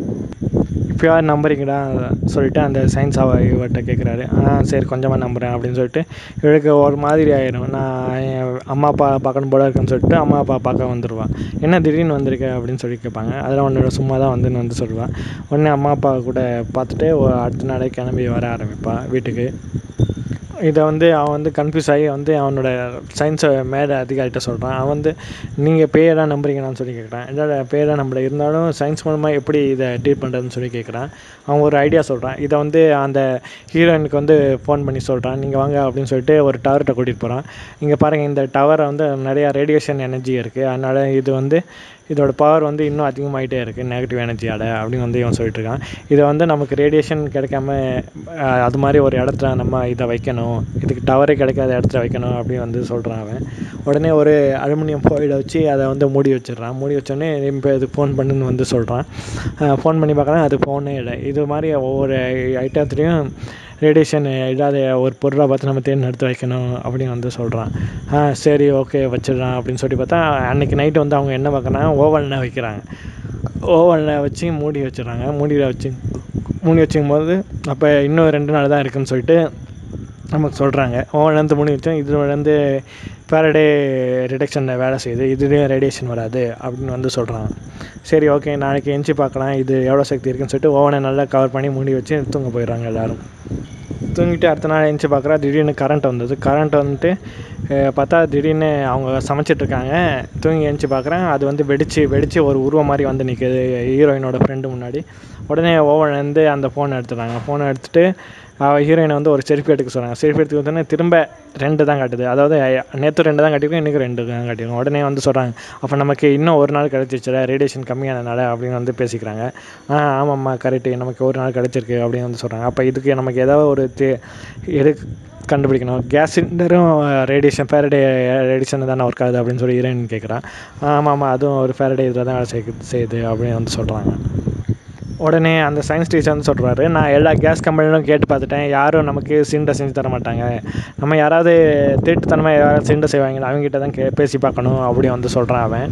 Speaker 1: இப்போ யார் நம்புறீங்களா சொல்லிட்டு அந்த சயின்ஸ் அவ இவர்கிட்ட கேட்குறாரு ஆ சரி கொஞ்சமாக நம்புகிறேன் அப்படின்னு சொல்லிட்டு இவளுக்கு ஒரு மாதிரி ஆயிடும் நான் என் அம்மா அப்பா பார்க்கணும் போல இருக்குன்னு சொல்லிட்டு அம்மா அப்பா பார்க்க வந்துடுவான் என்ன திடீர்னு வந்திருக்க அப்படின்னு சொல்லி கேட்பாங்க அதெல்லாம் ஒன்று சும்மா தான் வந்துன்னு வந்து சொல்லுவாள் உடனே அம்மா அப்பா கூட பார்த்துட்டு ஒ- அடுத்த நாளே கிளம்பி வர ஆரம்பிப்பாள் வீட்டுக்கு இதை வந்து அவன் வந்து கன்ஃபியூஸ் ஆகி வந்து அவனோட சயின்ஸை மேலே அதிகாரிகிட்ட சொல்கிறான் அவன் வந்து நீங்கள் பேயெல்லாம் நம்புறீங்களான்னு சொல்லி கேட்குறான் என்னோட பேயெல்லாம் நம்பல இருந்தாலும் சயின்ஸ் மூலமாக எப்படி இதை டீல் பண்ணுறதுன்னு சொல்லி கேட்குறான் அவன் ஒரு ஐடியா சொல்கிறான் இதை வந்து அந்த ஹீரோயினுக்கு வந்து ஃபோன் பண்ணி சொல்கிறான் நீங்கள் வாங்க அப்படின்னு சொல்லிட்டு ஒரு டவர்கிட்ட கூட்டிகிட்டு போகிறான் இங்கே பாருங்கள் இந்த டவரை வந்து நிறையா ரேடியேஷன் எனர்ஜி இருக்குது அதனால் இது வந்து இதோட பவர் வந்து இன்னும் அதிகமாகிட்டே இருக்குது நெகட்டிவ் எனர்ஜியால் அப்படின்னு வந்து இவன் சொல்லிட்டு இருக்கான் இதை வந்து நமக்கு ரேடியேஷன் கிடைக்காம அஹ், அது மாதிரி ஒரு இடத்துல நம்ம இதை வைக்கணும் இதுக்கு டவரே கிடைக்காத இடத்துல வைக்கணும் அப்படின்னு வந்து சொல்கிறான் அவன் உடனே ஒரு அலுமினியம் ஃபோயிலை வச்சு அதை வந்து மூடி வச்சிடுறான் மூடி வச்சோடனே இப்போ இதுக்கு ஃபோன் பண்ணுன்னு வந்து சொல்கிறான் ஃபோன் பண்ணி பார்க்குறேன் அது ஃபோனே இல்லை இது மாதிரி ஒவ்வொரு ஐட்டத்துலேயும் ரேடியேஷன் இல்லாத ஒரு பொருளை பார்த்து நம்ம தேர்ந்து எடுத்து வைக்கணும் அப்படின்னு வந்து சொல்கிறான் ஆ சரி ஓகே வச்சிடலாம் அப்படின்னு சொல்லி பார்த்தா அன்றைக்கி நைட்டு வந்து அவங்க என்ன பார்க்குறாங்க ஓவனில் வைக்கிறாங்க ஓவனில் வச்சு மூடி வச்சிடுறாங்க மூடியில் வச்சு மூடி வச்சுக்கும் போது அப்போ இன்னும் ரெண்டு நாள் தான் இருக்குன்னு சொல்லிட்டு நமக்கு சொல்கிறாங்க ஓவன்லேருந்து மூடி வச்சோம் இதுலேருந்து ஃபேரடே ரிடக்ஷனில் வேலை செய்யுது இதுலேயும் ரேடியேஷன் வராது அப்படின்னு வந்து சொல்கிறாங்க சரி ஓகே நாளைக்கு எஞ்சி பார்க்கலாம் இது எவ்வளோ சக்தி இருக்குன்னு சொல்லிட்டு ஓவனை நல்லா கவர் பண்ணி மூடி வச்சு தூங்க போயிடுறாங்க எல்லோரும் தூங்கிட்டு அடுத்த நாள் எழுந்துச்சி பார்க்குறா திடீர்னு கரண்ட் வந்தது கரண்ட் வந்துட்டு அஹ், பார்த்தா திடீர்னு அவங்க சமைச்சிட்ருக்காங்க தூங்கி எழுந்துச்சி பார்க்குறேன் அது வந்து வெடிச்சு வெடிச்சு ஒரு உருவம் மாதிரி வந்து நிற்குது ஹீரோயினோட ஃப்ரெண்டு முன்னாடி உடனே ஓவன்லேருந்து அந்த ஃபோனை எடுத்துடுறாங்க ஃபோனை எடுத்துகிட்டு ஹீரோயினை வந்து ஒரு செல்ஃபி எடுக்க சொல்கிறாங்க செல்ஃபி எடுத்து வந்தோடனே திரும்ப ரெண்டு தான் காட்டுது அதாவது நேற்று ரெண்டு தான் காட்டியிருக்கோம் இன்றைக்கி ரெண்டு தான் காட்டியிருக்கோம் உடனே வந்து சொல்கிறாங்க அப்போ நமக்கு இன்னும் ஒரு நாள் கிடச்சிச்சுல ரேடியேஷன் கம்மியானனால அப்படின்னு வந்து பேசிக்கிறாங்க ஆ ஆமாம்மா கரெக்டு நமக்கு ஒரு நாள் கிடச்சிருக்கு அப்படின்னு வந்து சொல்கிறாங்க அப்போ இதுக்கு நமக்கு ஏதாவது ஒரு தே எது கண்டுபிடிக்கணும் கேஸ் சிலிண்டரும் ரேடியேஷன் ஃபேரடே ரேடியேஷன் தானே ஒர்க் ஆகுது அப்படின்னு சொல்லி ஹீரோயின் கேட்குறான் ஆமாம் ஆமாம் அதுவும் ஒரு ஃபேரடே இதில் தான் வேலை செய்யுது செய்யுது அப்படின்னு வந்து சொல்கிறாங்க உடனே அந்த சயின்ஸ் டீச்சர் வந்து சொல்கிறாரு நான் எல்லா கேஸ் கம்பெனிலும் கேட்டு பார்த்துட்டேன் யாரும் நமக்கு சிலிண்டர் செஞ்சு தர மாட்டாங்க நம்ம யாராவது திருட்டுத்தனமாக யாராவது சிலிண்டர் செய்வாங்களா அவங்ககிட்ட தான் கே பேசி பார்க்கணும் அப்படி வந்து சொல்கிறான் அவன்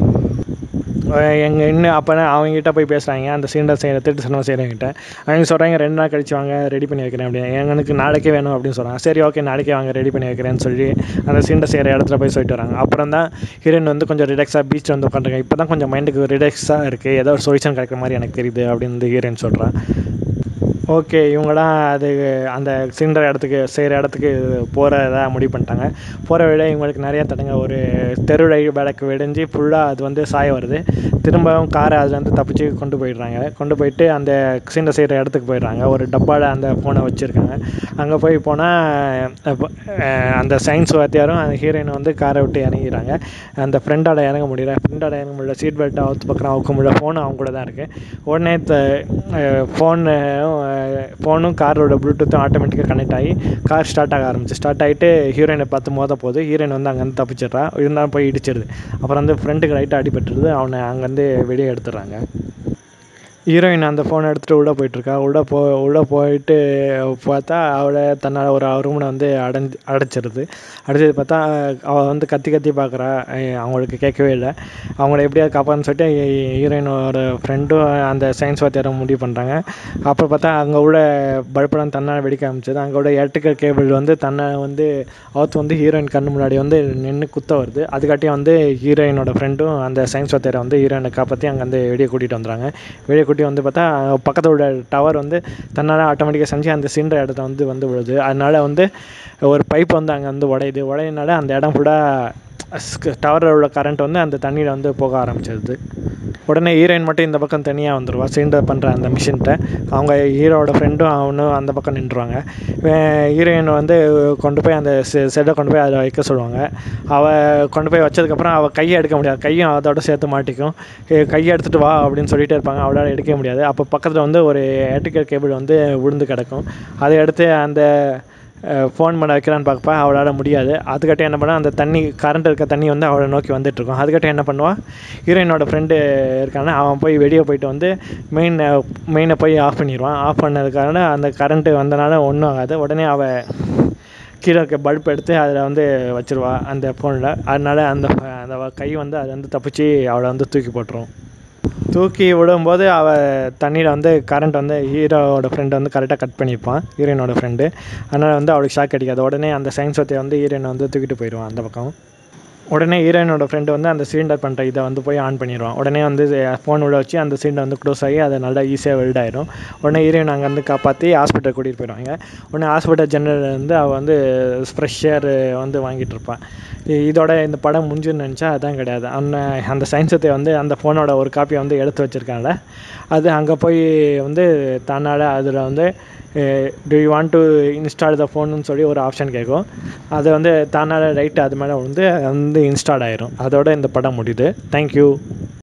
Speaker 1: எங்கள் இன்னும் அப்போ அவங்ககிட்ட போய் பேசுகிறாங்க அந்த சிலிண்டர் செய்கிற திருட்டு சனமாக செய்கிறவங்கிட்ட அவங்க சொல்கிறாங்க ரெண்டு நாள் கழிச்சு வாங்க ரெடி பண்ணி வைக்கிறேன் அப்படின்னு எங்களுக்கு நாளைக்கே வேணும் அப்படின்னு சொல்கிறாங்க சரி ஓகே நாளைக்கே வாங்க ரெடி பண்ணி வைக்கிறேன்னு சொல்லி அந்த சிலிண்டர் செய்கிற இடத்துல போய் சொல்லிட்டு வராங்க அப்புறம் தான் ஹீரோயின் வந்து கொஞ்சம் ரிலாக்ஸாக பீச் வந்து உட்காந்துருக்காங்க இப்போ தான் கொஞ்சம் மைண்டுக்கு ரிலாக்ஸாக இருக்குது ஏதோ ஒரு சொல்யூஷன் கிடைக்கிற மாதிரி எனக்கு தெரியுது அப்படின்னு வந்து ஹீரோயின் சொல்கிறான் ஓகே இவங்களாம் அது அந்த சிலிண்டர் இடத்துக்கு செய்கிற இடத்துக்கு போகிறதா முடிவு பண்ணிட்டாங்க போகிற வழியில் இவங்களுக்கு நிறைய தடங்க ஒரு தெரு விளக்கு வெடிஞ்சு ஃபுல்லாக அது வந்து சாய வருது திரும்பவும் காரை அதுலேருந்து தப்பிச்சு கொண்டு போயிடுறாங்க கொண்டு போயிட்டு அந்த சிலிண்டர் செய்கிற இடத்துக்கு போயிடுறாங்க ஒரு டப்பாவில் அந்த ஃபோனை வச்சுருக்காங்க அங்கே போய் போனால் அந்த சயின்ஸ் வாத்தியாரும் அந்த ஹீரோயின் வந்து காரை விட்டு இறங்கிறாங்க அந்த ஃப்ரெண்டால் இறங்க முடியல ஃப்ரெண்டால் இறங்க முடியல சீட் பெல்ட் அவுத்து பக்கம் அவுக்க முடியல ஃபோனும் அவங்க கூட தான் இருக்குது உடனே ஃபோனு ஃபோனும் காரோட ப்ளூடூத்தும் ஆட்டோமேட்டிக்காக கனெக்ட் ஆகி கார் ஸ்டார்ட் ஆக ஆரம்பிச்சு ஸ்டார்ட் ஆகிட்டு ஹீரோயினை பார்த்து மோத போகுது ஹீரோயின் வந்து அங்கேருந்து தப்பிச்சிடுறா இருந்தாலும் போய் இடிச்சிடுது அப்புறம் வந்து ஃப்ரெண்டுக்கு லைட்டாக அடிபட்டுருது அவனை அங்கேருந்து வெளியே எடுத்துடுறாங்க ஹீரோயின் அந்த ஃபோனை எடுத்துகிட்டு உள்ளே போயிட்டுருக்கா உள்ளே போ உள்ளே போயிட்டு பார்த்தா அவளை தன்னால் ஒரு ரூமில் வந்து அடைஞ்சு அடைச்சிருது அடைச்சது பார்த்தா அவள் வந்து கத்தி கத்தி பார்க்குறா அவங்களுக்கு கேட்கவே இல்லை அவங்கள எப்படியாவது காப்பான்னு சொல்லிட்டு ஹீரோயினோட ஃப்ரெண்டும் அந்த சயின்ஸ் வாத்தியாரை முடிவு பண்ணுறாங்க அப்புறம் பார்த்தா அங்கே உள்ள பல்பெல்லாம் தன்னால் வெடிக்க ஆரம்பிச்சது அங்கே உள்ள எலக்ட்ரிக்கல் கேபிள் வந்து தன்னை வந்து அவத்து வந்து ஹீரோயின் கண்ணு முன்னாடி வந்து நின்று குத்த வருது அதுக்காட்டியும் வந்து ஹீரோயினோட ஃப்ரெண்டும் அந்த சயின்ஸ் வாத்தியாரை வந்து ஹீரோயினை காப்பாற்றி அங்கே வந்து வெளியே கூட்டிகிட்டு வந்துடுறாங்க வெளியே கூட்டி வந்து பார்த்தா பக்கத்தில் உள்ள டவர் வந்து தன்னால் ஆட்டோமேட்டிக்காக செஞ்சு அந்த சிலிண்டர் இடத்த வந்து வந்து விழுது அதனால் வந்து ஒரு பைப் வந்து அங்கே வந்து உடையுது உடையினால அந்த இடம் ஃபுல்லாக டவரில் உள்ள கரண்ட் வந்து அந்த தண்ணியில் வந்து போக ஆரம்பிச்சிருது உடனே ஹீரோயின் மட்டும் இந்த பக்கம் தனியாக வந்துடுவா சிலிண்டர் பண்ணுற அந்த மிஷின்கிட்ட அவங்க ஹீரோவோட ஃப்ரெண்டும் அவனும் அந்த பக்கம் நின்றுவாங்க ஹீரோயின் வந்து கொண்டு போய் அந்த செ செட்டை கொண்டு போய் அதில் வைக்க சொல்லுவாங்க அவள் கொண்டு போய் வச்சதுக்கப்புறம் அவள் கையை எடுக்க முடியாது கையும் அதோட சேர்த்து மாட்டிக்கும் கையை எடுத்துகிட்டு வா அப்படின்னு சொல்லிட்டு இருப்பாங்க அவளால் எடுக்க முடியாது அப்போ பக்கத்தில் வந்து ஒரு எலக்ட்ரிக்கல் கேபிள் வந்து விழுந்து கிடக்கும் அதை எடுத்து அந்த ஃபோன் பண்ண வைக்கிறான்னு பார்ப்பா அவளால் முடியாது அதுக்கட்டும் என்ன பண்ணால் அந்த தண்ணி கரண்ட் இருக்க தண்ணி வந்து அவளை நோக்கி வந்துட்டுருக்கும் அதுக்கட்டும் என்ன பண்ணுவான் ஹீரோயினோட ஃப்ரெண்டு இருக்கான அவன் போய் வெளியே போயிட்டு வந்து மெயின் மெயினை போய் ஆஃப் பண்ணிடுவான் ஆஃப் பண்ணதுக்கான அந்த கரண்ட்டு வந்தனால ஒன்றும் ஆகாது உடனே அவள் கீழே இருக்க பல்ப் எடுத்து அதில் வந்து வச்சுருவா அந்த ஃபோனில் அதனால் அந்த அந்த கை வந்து அது வந்து தப்பிச்சு அவளை வந்து தூக்கி போட்டுரும் தூக்கி விடும்போது அவள் தண்ணியில் வந்து கரண்ட் வந்து ஹீரோவோட ஃப்ரெண்டு வந்து கரெக்டாக கட் பண்ணியிருப்பான் ஹீரோயினோட ஃப்ரெண்டு அதனால் வந்து அவளுக்கு ஷாக் அடிக்காது உடனே அந்த சயின்ஸ் ஒத்தையை வந்து ஹீரோயினை வந்து தூக்கிட்டு போயிடுவான் அந்த பக்கம் உடனே ஹீரோயினோட ஃப்ரெண்டு வந்து அந்த சிலிண்டர் பண்ணுற இதை வந்து போய் ஆன் பண்ணிடுவான் உடனே வந்து ஃபோன் உள்ள வச்சு அந்த சிலிண்டர் வந்து க்ளோஸ் ஆகி அது நல்லா ஈஸியாக வெல்ட் ஆயிடும் உடனே ஹீரோயின் அங்கேருந்து காப்பாற்றி ஹாஸ்பிட்டல் கூட்டிகிட்டு போயிடுவாங்க உடனே ஹாஸ்பிட்டல் ஜெனரல் வந்து அவள் வந்து ஃப்ரெஷ் ஏர் வந்து வாங்கிட்டு இருப்பான் இதோட இந்த படம் முடிஞ்சுன்னு நினச்சா அதான் கிடையாது அந்த அந்த சயின்ஸத்தை வந்து அந்த ஃபோனோட ஒரு காப்பியை வந்து எடுத்து வச்சுருக்காங்கல்ல அது அங்கே போய் வந்து தன்னால் அதில் வந்து do you want to install the ஃபோன்னு சொல்லி ஒரு ஆப்ஷன் கேட்கும் அது வந்து தன்னால் ரைட்டு அது மேலே வந்து வந்து இன்ஸ்டால் ஆயிரும் அதோட இந்த படம் முடியுது தேங்க்யூ